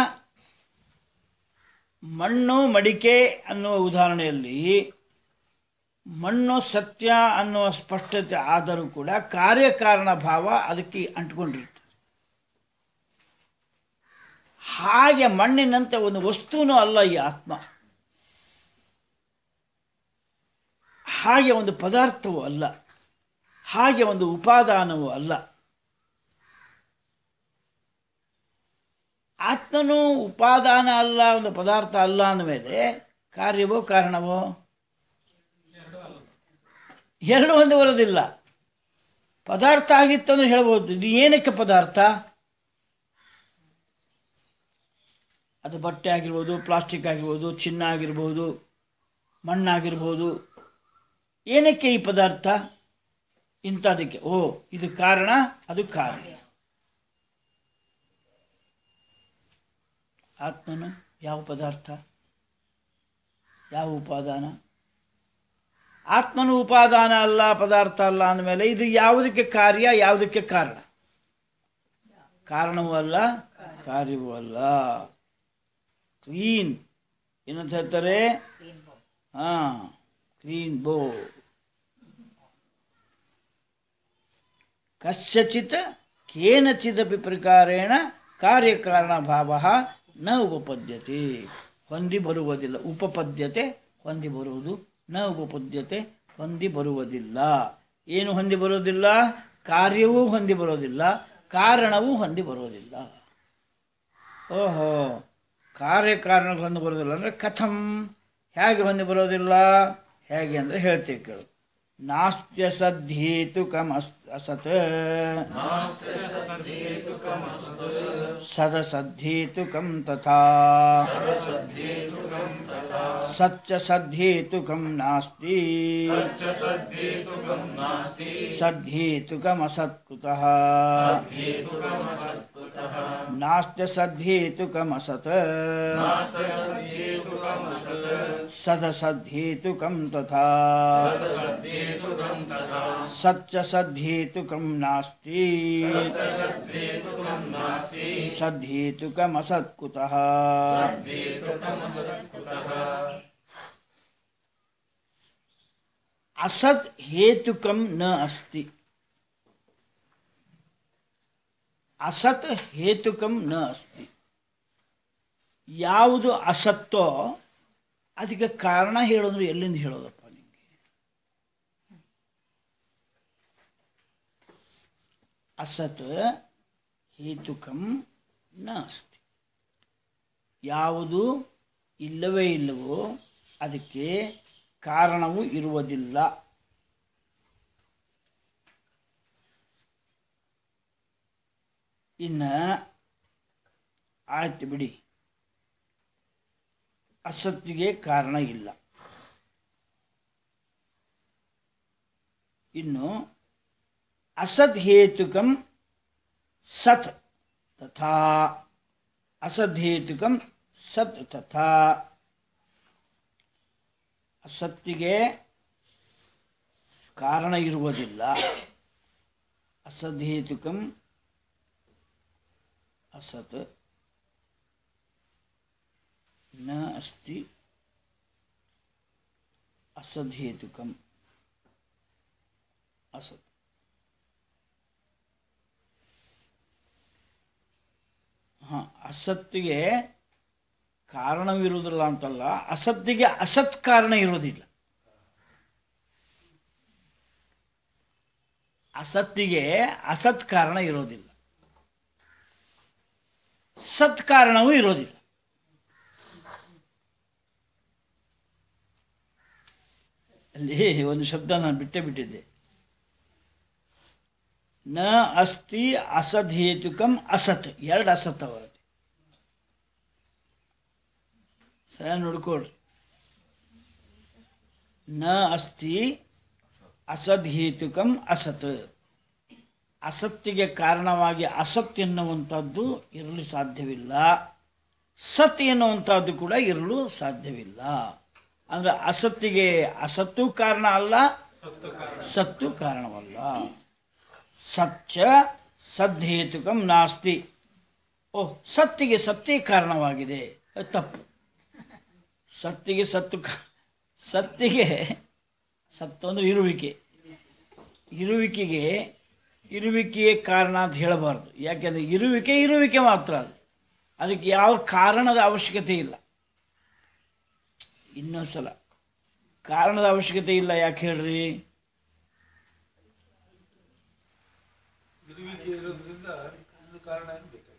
ಮಣ್ಣು ಮಡಿಕೆ ಅನ್ನುವ ಉದಾಹರಣೆಯಲ್ಲಿ ಮಣ್ಣು ಸತ್ಯ ಅನ್ನುವ ಸ್ಪಷ್ಟತೆ ಆದರೂ ಕೂಡ ಕಾರ್ಯಕಾರಣ ಭಾವ ಅದಕ್ಕೆ ಅಂಟ್ಕೊಂಡಿರ್ತದೆ ಹಾಗೆ ಮಣ್ಣಿನಂತೆ ಒಂದು ವಸ್ತುನೂ ಅಲ್ಲ ಈ ಆತ್ಮ ಹಾಗೆ ಒಂದು ಪದಾರ್ಥವೂ ಅಲ್ಲ ಹಾಗೆ ಒಂದು ಉಪಾದಾನವೂ ಅಲ್ಲ ಆತ್ಮನು ಉಪಾದಾನ ಅಲ್ಲ ಒಂದು ಪದಾರ್ಥ ಅಲ್ಲ ಅಂದಮೇಲೆ ಕಾರ್ಯವೋ ಕಾರಣವೋ ಎರಡು ಒಂದು ಬರೋದಿಲ್ಲ ಪದಾರ್ಥ ಆಗಿತ್ತಂದ್ರೆ ಹೇಳ್ಬೋದು ಇದು ಏನಕ್ಕೆ ಪದಾರ್ಥ ಅದು ಬಟ್ಟೆ ಆಗಿರ್ಬೋದು ಪ್ಲಾಸ್ಟಿಕ್ ಆಗಿರ್ಬೋದು ಚಿನ್ನ ಆಗಿರ್ಬೋದು ಮಣ್ಣಾಗಿರ್ಬೋದು ಏನಕ್ಕೆ ಈ ಪದಾರ್ಥ ಇಂಥದಕ್ಕೆ ಓ ಇದು ಕಾರಣ ಅದು ಕಾರ್ಯ ಆತ್ಮನು ಯಾವ ಪದಾರ್ಥ ಯಾವ ಉಪಾದಾನ ಆತ್ಮನು ಉಪಾದಾನ ಅಲ್ಲ ಪದಾರ್ಥ ಅಲ್ಲ ಅಂದಮೇಲೆ ಇದು ಯಾವುದಕ್ಕೆ ಕಾರ್ಯ ಯಾವುದಕ್ಕೆ ಕಾರಣ ಕಾರಣವೂ ಅಲ್ಲ ಕಾರ್ಯವೂ ಅಲ್ಲ ಕ್ಲೀನ್ ಏನಂತ ಹೇಳ್ತಾರೆ ಹಾ ಕ್ಲೀನ್ ಬೋ ಕಸ್ಯಚಿತ್ ಕೇನಚಿದಪಿ ಪ್ರಕಾರೇಣ ಕಾರ್ಯಕಾರಣ ಭಾವ ನ ಉಪಪದ್ಯತೆ ಹೊಂದಿ ಬರುವುದಿಲ್ಲ ಉಪಪದ್ಯತೆ ಹೊಂದಿ ಬರುವುದು ನ ಉಪಪದ್ಯತೆ ಹೊಂದಿ ಬರುವುದಿಲ್ಲ ಏನು ಹೊಂದಿ ಬರೋದಿಲ್ಲ ಕಾರ್ಯವೂ ಹೊಂದಿ ಬರೋದಿಲ್ಲ ಕಾರಣವೂ ಹೊಂದಿ ಬರೋದಿಲ್ಲ ಓಹೋ ಕಾರ್ಯಕಾರಣ ಹೊಂದಿ ಬರೋದಿಲ್ಲ ಅಂದರೆ ಕಥಂ ಹೇಗೆ ಹೊಂದಿ ಬರೋದಿಲ್ಲ ಹೇಗೆ ಅಂದರೆ ಹೇಳ್ತೀವಿ ಕೇಳು ನಾಸ್ತ್ಯ ಸದ್ಧೇತುಕಮಸ್ ಅಸತ್ ಸದಸದ್ಧೇತುಕಂ ತಥಾ ಸಚ್ಚ ಸದ್ಧೇತುಕಂ ನಾಸ್ತಿ ಸದ್ಧೇತುಕಮಸತ್ಕುತಃ ನಾಸ್ತ್ಯ ಸದ್ಧೇತುಕಮಸತ್ ಸದಸದ್ಧೇತುಕಂ ತಥಾ ಸಚ್ಚ ಸದ್ಧೇತುಕಂ ನಾಸ್ತಿ ಸದ್ಧೇತುಕಮಸತ್ಕುತಃ ಅಸತ್ ಹೇತುಕಂ ನ ಅಸ್ತಿ ಅಸತ್ ಹೇತುಕಂ ನ ಅಸ್ತಿ ಯಾವುದು ಅಸತ್ತೋ ಅದಕ್ಕೆ ಕಾರಣ ಹೇಳೋದ್ರೆ ಎಲ್ಲಿಂದ ಹೇಳೋದಪ್ಪ ನಿಮಗೆ ಅಸತ್ ಹೇತುಕಂ ನ ಅಸ್ತಿ ಯಾವುದು ಇಲ್ಲವೇ ಇಲ್ಲವೋ ಅದಕ್ಕೆ ಕಾರಣವೂ ಇರುವುದಿಲ್ಲ ಇನ್ನು ಆಯ್ತು ಬಿಡಿ ಅಸತ್ತಿಗೆ ಕಾರಣ ಇಲ್ಲ ಇನ್ನು ಅಸದ್ ಹೇತುಕಂ ಸತ್ ತಥಾ ಅಸದ್ ಹೇತುಕಂ ಸತ್ ತಥಾ ಅಸತ್ತಿಗೆ ಕಾರಣ ಇರುವುದಿಲ್ಲ ಅಸದ್ಹೇತುಕಂ ಅಸತ್ ನ ಅಸ್ತಿ ಅಸದ್ಹೇತುಕಂ ಅಸತ್ ಹಾಂ ಅಸತ್ತಿಗೆ ಕಾರಣವಿರುವುದಿಲ್ಲ ಅಂತಲ್ಲ ಅಸತ್ತಿಗೆ ಅಸತ್ ಕಾರಣ ಇರೋದಿಲ್ಲ ಅಸತ್ತಿಗೆ ಅಸತ್ ಕಾರಣ ಇರೋದಿಲ್ಲ ಸತ್ ಕಾರಣವೂ ಇರೋದಿಲ್ಲ ಅಲ್ಲಿ ಒಂದು ಶಬ್ದ ನಾನು ಬಿಟ್ಟೇ ಬಿಟ್ಟಿದ್ದೆ ನ ಅಸ್ತಿ ಅಸದ್ಹೇತುಕಂ ಅಸತ್ ಎರಡು ಅಸತ್ ಅವ ಅಲ್ಲಿ. ಸರಿ ನೋಡ್ಕೊಳ್ರಿ ನ ಅಸ್ತಿ ಅಸದ್ಹೇತುಕಂ ಅಸತ್ ಅಸತ್ತಿಗೆ ಕಾರಣವಾಗಿ ಅಸತ್ ಎನ್ನುವಂಥದ್ದು ಇರಲು ಸಾಧ್ಯವಿಲ್ಲ ಸತ್ ಎನ್ನುವಂಥದ್ದು ಕೂಡ ಇರಲು ಸಾಧ್ಯವಿಲ್ಲ ಅಂದ್ರೆ ಅಸತ್ತಿಗೆ ಅಸತ್ತು ಕಾರಣ ಅಲ್ಲ ಸತ್ತು ಕಾರಣವಲ್ಲ ಸಚ್ಚ ಸದ್ಹೇತುಕಂ ನಾಸ್ತಿ ಓಹ್ ಸತ್ತಿಗೆ ಸತ್ತೇ ಕಾರಣವಾಗಿದೆ ಅದು ತಪ್ಪು ಸತ್ತಿಗೆ ಸತ್ತು ಕಾ- ಸತ್ತಿಗೆ ಸತ್ತು ಅಂದರೆ ಇರುವಿಕೆ ಇರುವಿಕೆಗೆ ಇರುವಿಕೆಯೇ ಕಾರಣ ಅಂತ ಹೇಳಬಾರ್ದು ಯಾಕೆಂದರೆ ಇರುವಿಕೆ ಇರುವಿಕೆ ಮಾತ್ರ ಅದು ಅದಕ್ಕೆ ಯಾವ ಕಾರಣದ ಅವಶ್ಯಕತೆ ಇಲ್ಲ ಇನ್ನೊಂದು ಸಲ ಕಾರಣದ ಅವಶ್ಯಕತೆ ಇಲ್ಲ ಯಾಕೆ ಹೇಳ್ರಿ ಇರುವಿಕೆ ಇರೋದ್ರಿಂದ ಇದು ಕಾರಣ ಏನು ಬೇಕಾಗಿಲ್ಲ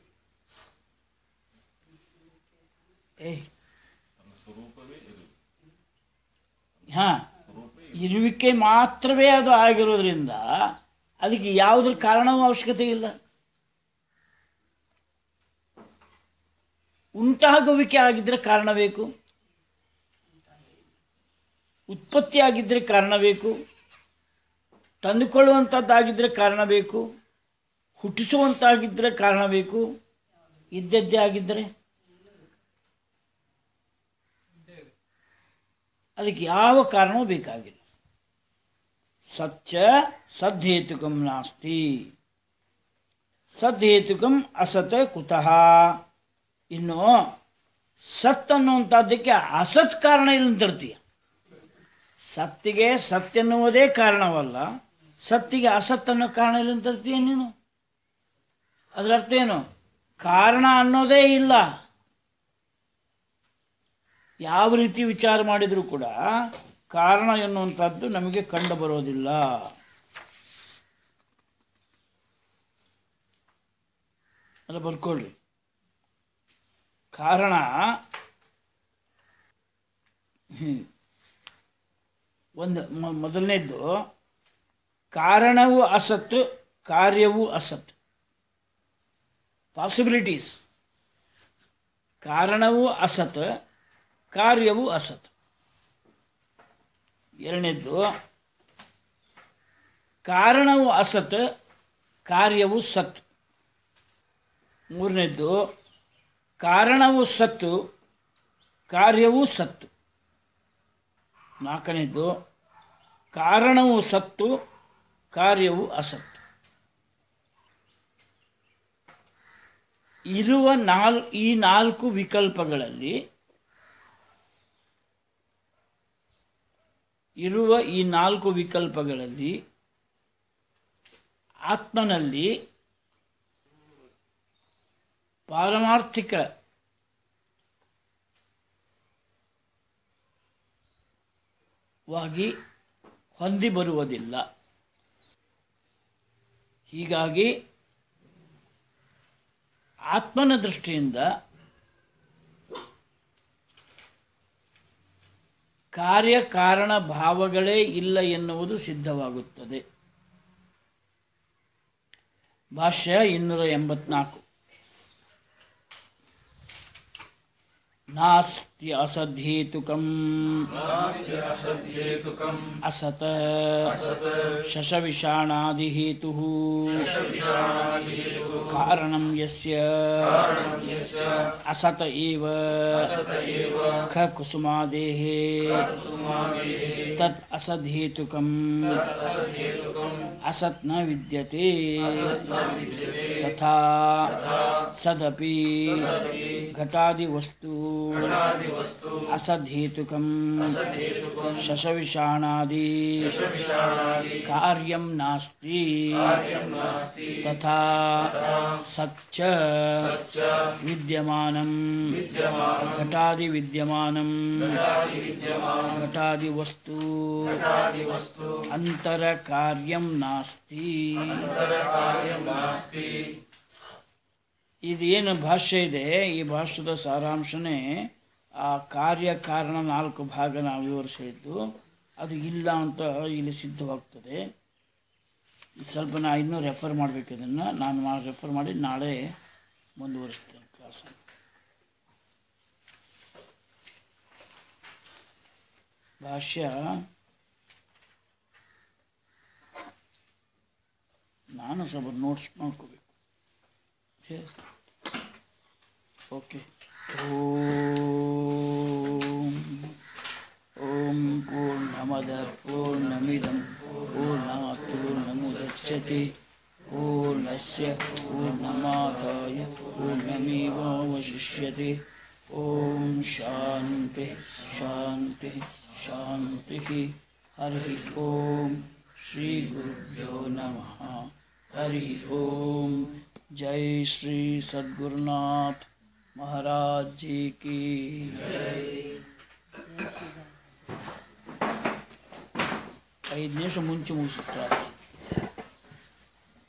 ಏಯ್ ಹಾ ಇರುವಿಕೆ ಮಾತ್ರವೇ ಅದು ಆಗಿರೋದ್ರಿಂದ ಅದಕ್ಕೆ ಯಾವುದ್ರ ಕಾರಣವೂ ಅವಶ್ಯಕತೆ ಇಲ್ಲ ಉಂಟಾಗುವಿಕೆ ಆಗಿದ್ರೆ ಕಾರಣ ಬೇಕು ಉತ್ಪತ್ತಿ ಆಗಿದ್ದರೆ ಕಾರಣ ಬೇಕು ತಂದುಕೊಳ್ಳುವಂಥದ್ದಾಗಿದ್ದರೆ ಕಾರಣ ಬೇಕು ಹುಟ್ಟಿಸುವಂತಾಗಿದ್ದರೆ ಕಾರಣ ಬೇಕು ಇದ್ದದ್ದೇ ಆಗಿದ್ದರೆ ಅದಕ್ಕೆ ಯಾವ ಕಾರಣವೂ ಬೇಕಾಗಿಲ್ಲ ಸಚ್ಚ ಸದ್ಹೇತುಕಂ ನಾಸ್ತಿ ಸದ್ಹೇತುಕಂ ಅಸತ್ ಕುತಃ ಇನ್ನು ಸತ್ ಅನ್ನುವಂಥದ್ದಕ್ಕೆ ಅಸತ್ ಕಾರಣ ಇಲ್ಲ ಅಂತ ಹೇಳ್ತೀಯ ಸತ್ತಿಗೆ ಸತ್ ಎನ್ನುವುದೇ ಕಾರಣವಲ್ಲ ಸತ್ತಿಗೆ ಅಸತ್ ಅನ್ನೋ ಕಾರಣ ಇಲ್ಲ ಅಂತ ಹೇಳ್ತೀಯ ನೀನು ಅದರ ಅರ್ಥ ಏನು ಕಾರಣ ಅನ್ನೋದೇ ಇಲ್ಲ ಯಾವ ರೀತಿ ವಿಚಾರ ಮಾಡಿದರೂ ಕೂಡ ಕಾರಣ ಎನ್ನುವಂಥದ್ದು ನಮಗೆ ಕಂಡು ಬರೋದಿಲ್ಲ ಅಲ್ಲ ಬರ್ಕೊಳ್ರಿ ಕಾರಣ ಹ್ಮ್. ಒಂದು ಮ- ಮೊದಲನೇದ್ದು ಕಾರಣವು ಅಸತ್ತು ಕಾರ್ಯವೂ ಅಸತ್ ಪಾಸಿಬಿಲಿಟೀಸ್ ಕಾರಣವು ಅಸತ್ ಕಾರ್ಯವು ಅಸತ್ ಎರಡನೇದ್ದು ಕಾರಣವು ಅಸತ್ ಕಾರ್ಯವು ಸತ್ ಮೂರನೇದ್ದು ಕಾರಣವು ಸತ್ತು ಕಾರ್ಯವೂ ಸತ್ತು ನಾಲ್ಕನೇದ್ದು ಕಾರಣವು ಸತ್ತು ಕಾರ್ಯವು ಅಸತ್ತು ಇರುವ ನಾಲ್ ಈ ನಾಲ್ಕು ವಿಕಲ್ಪಗಳಲ್ಲಿ ಇರುವ ಈ ನಾಲ್ಕು ವಿಕಲ್ಪಗಳಲ್ಲಿ ಆತ್ಮನಲ್ಲಿ ಪಾರಮಾರ್ಥಿಕ ವಾಗಿ ಹೊಂದಿ ಬರುವುದಿಲ್ಲ ಹೀಗಾಗಿ ಆತ್ಮನ ದೃಷ್ಟಿಯಿಂದ ಕಾರ್ಯಕಾರಣ ಭಾವಗಳೇ ಇಲ್ಲ ಎನ್ನುವುದು ಸಿದ್ಧವಾಗುತ್ತದೆ ಭಾಷ್ಯ ಇನ್ನೂರ ಎಂಬತ್ನಾಲ್ಕು ನಾಸ್ತಿ ಅಸಧ್ಯೇತುಕಂ असध्येतुकम् ಅಸತ ಶಶವಿಷಾಣಾದಿಹೇತು ಕಾರಣಂ ಯಸ್ಯ ಅಸತ ಏವ ಖ ಕುಸುಮಾದೇಃ ತತ್ ಅಸದ್ಹೇತುಕಂ असत् न विद्यते तथा सदपि घटादिवस्तु असद्धेतुकं शशविषाणादि कार्यं नास्ति तथा सच्च विद्यमानं घटादिविद्यमानं घटादिवस्तु ಅಂತರಕಾರ್ಯಂ ನಾಸ್ತಿ ಇದೇನು ಭಾಷ್ಯ ಇದೆ ಈ ಭಾಷ್ಯದ ಸಾರಾಂಶನೇ ಆ ಕಾರ್ಯ ಕಾರಣ ನಾಲ್ಕು ಭಾಗ ನಾವು ವಿವರಿಸಿದ್ದು ಅದು ಇಲ್ಲ ಅಂತ ಇಲ್ಲಿ ಸಿದ್ಧವಾಗ್ತದೆ ಸ್ವಲ್ಪ ನಾ ಇನ್ನೂ ರೆಫರ್ ಮಾಡಬೇಕು ಇದನ್ನು ನಾನು ಮಾ ರೆಫರ್ ಮಾಡಿ ನಾಳೆ ಮುಂದುವರಿಸ್ತೇನೆ ಕ್ಲಾಸನ್ನು ಭಾಷ್ಯ ನಾನು ಸ್ವಲ್ಪ ನೋಟ್ಸ್ ಮಾಡ್ಕೋಬೇಕು ಓಕೆ ಓಂ ಓಂ ಪೂರ್ಣಮದ ಪೂರ್ಣಮಿದಂ ಪೂರ್ಣಾತ್ ಪೂರ್ಣಮುದಚ್ಯತೆ ಪೂರ್ಣಸ್ಯ ಪೂರ್ಣಮಾದಾಯ ಪೂರ್ಣಮೇವಾವಶಿಷ್ಯತೆ ಓಂ ಶಾಂತಿ ಶಾಂತಿ ಶಾಂತಿ ಹರಿ ಓಂ श्री गुरुभ्यो नमः हरि ओम जय श्री सद्गुरुनाथ महाराज जी की ಐದು ನಿಮಿಷ ಮುಂಚೆ ಮುಗಿಸು ಕ್ಲಾಸ್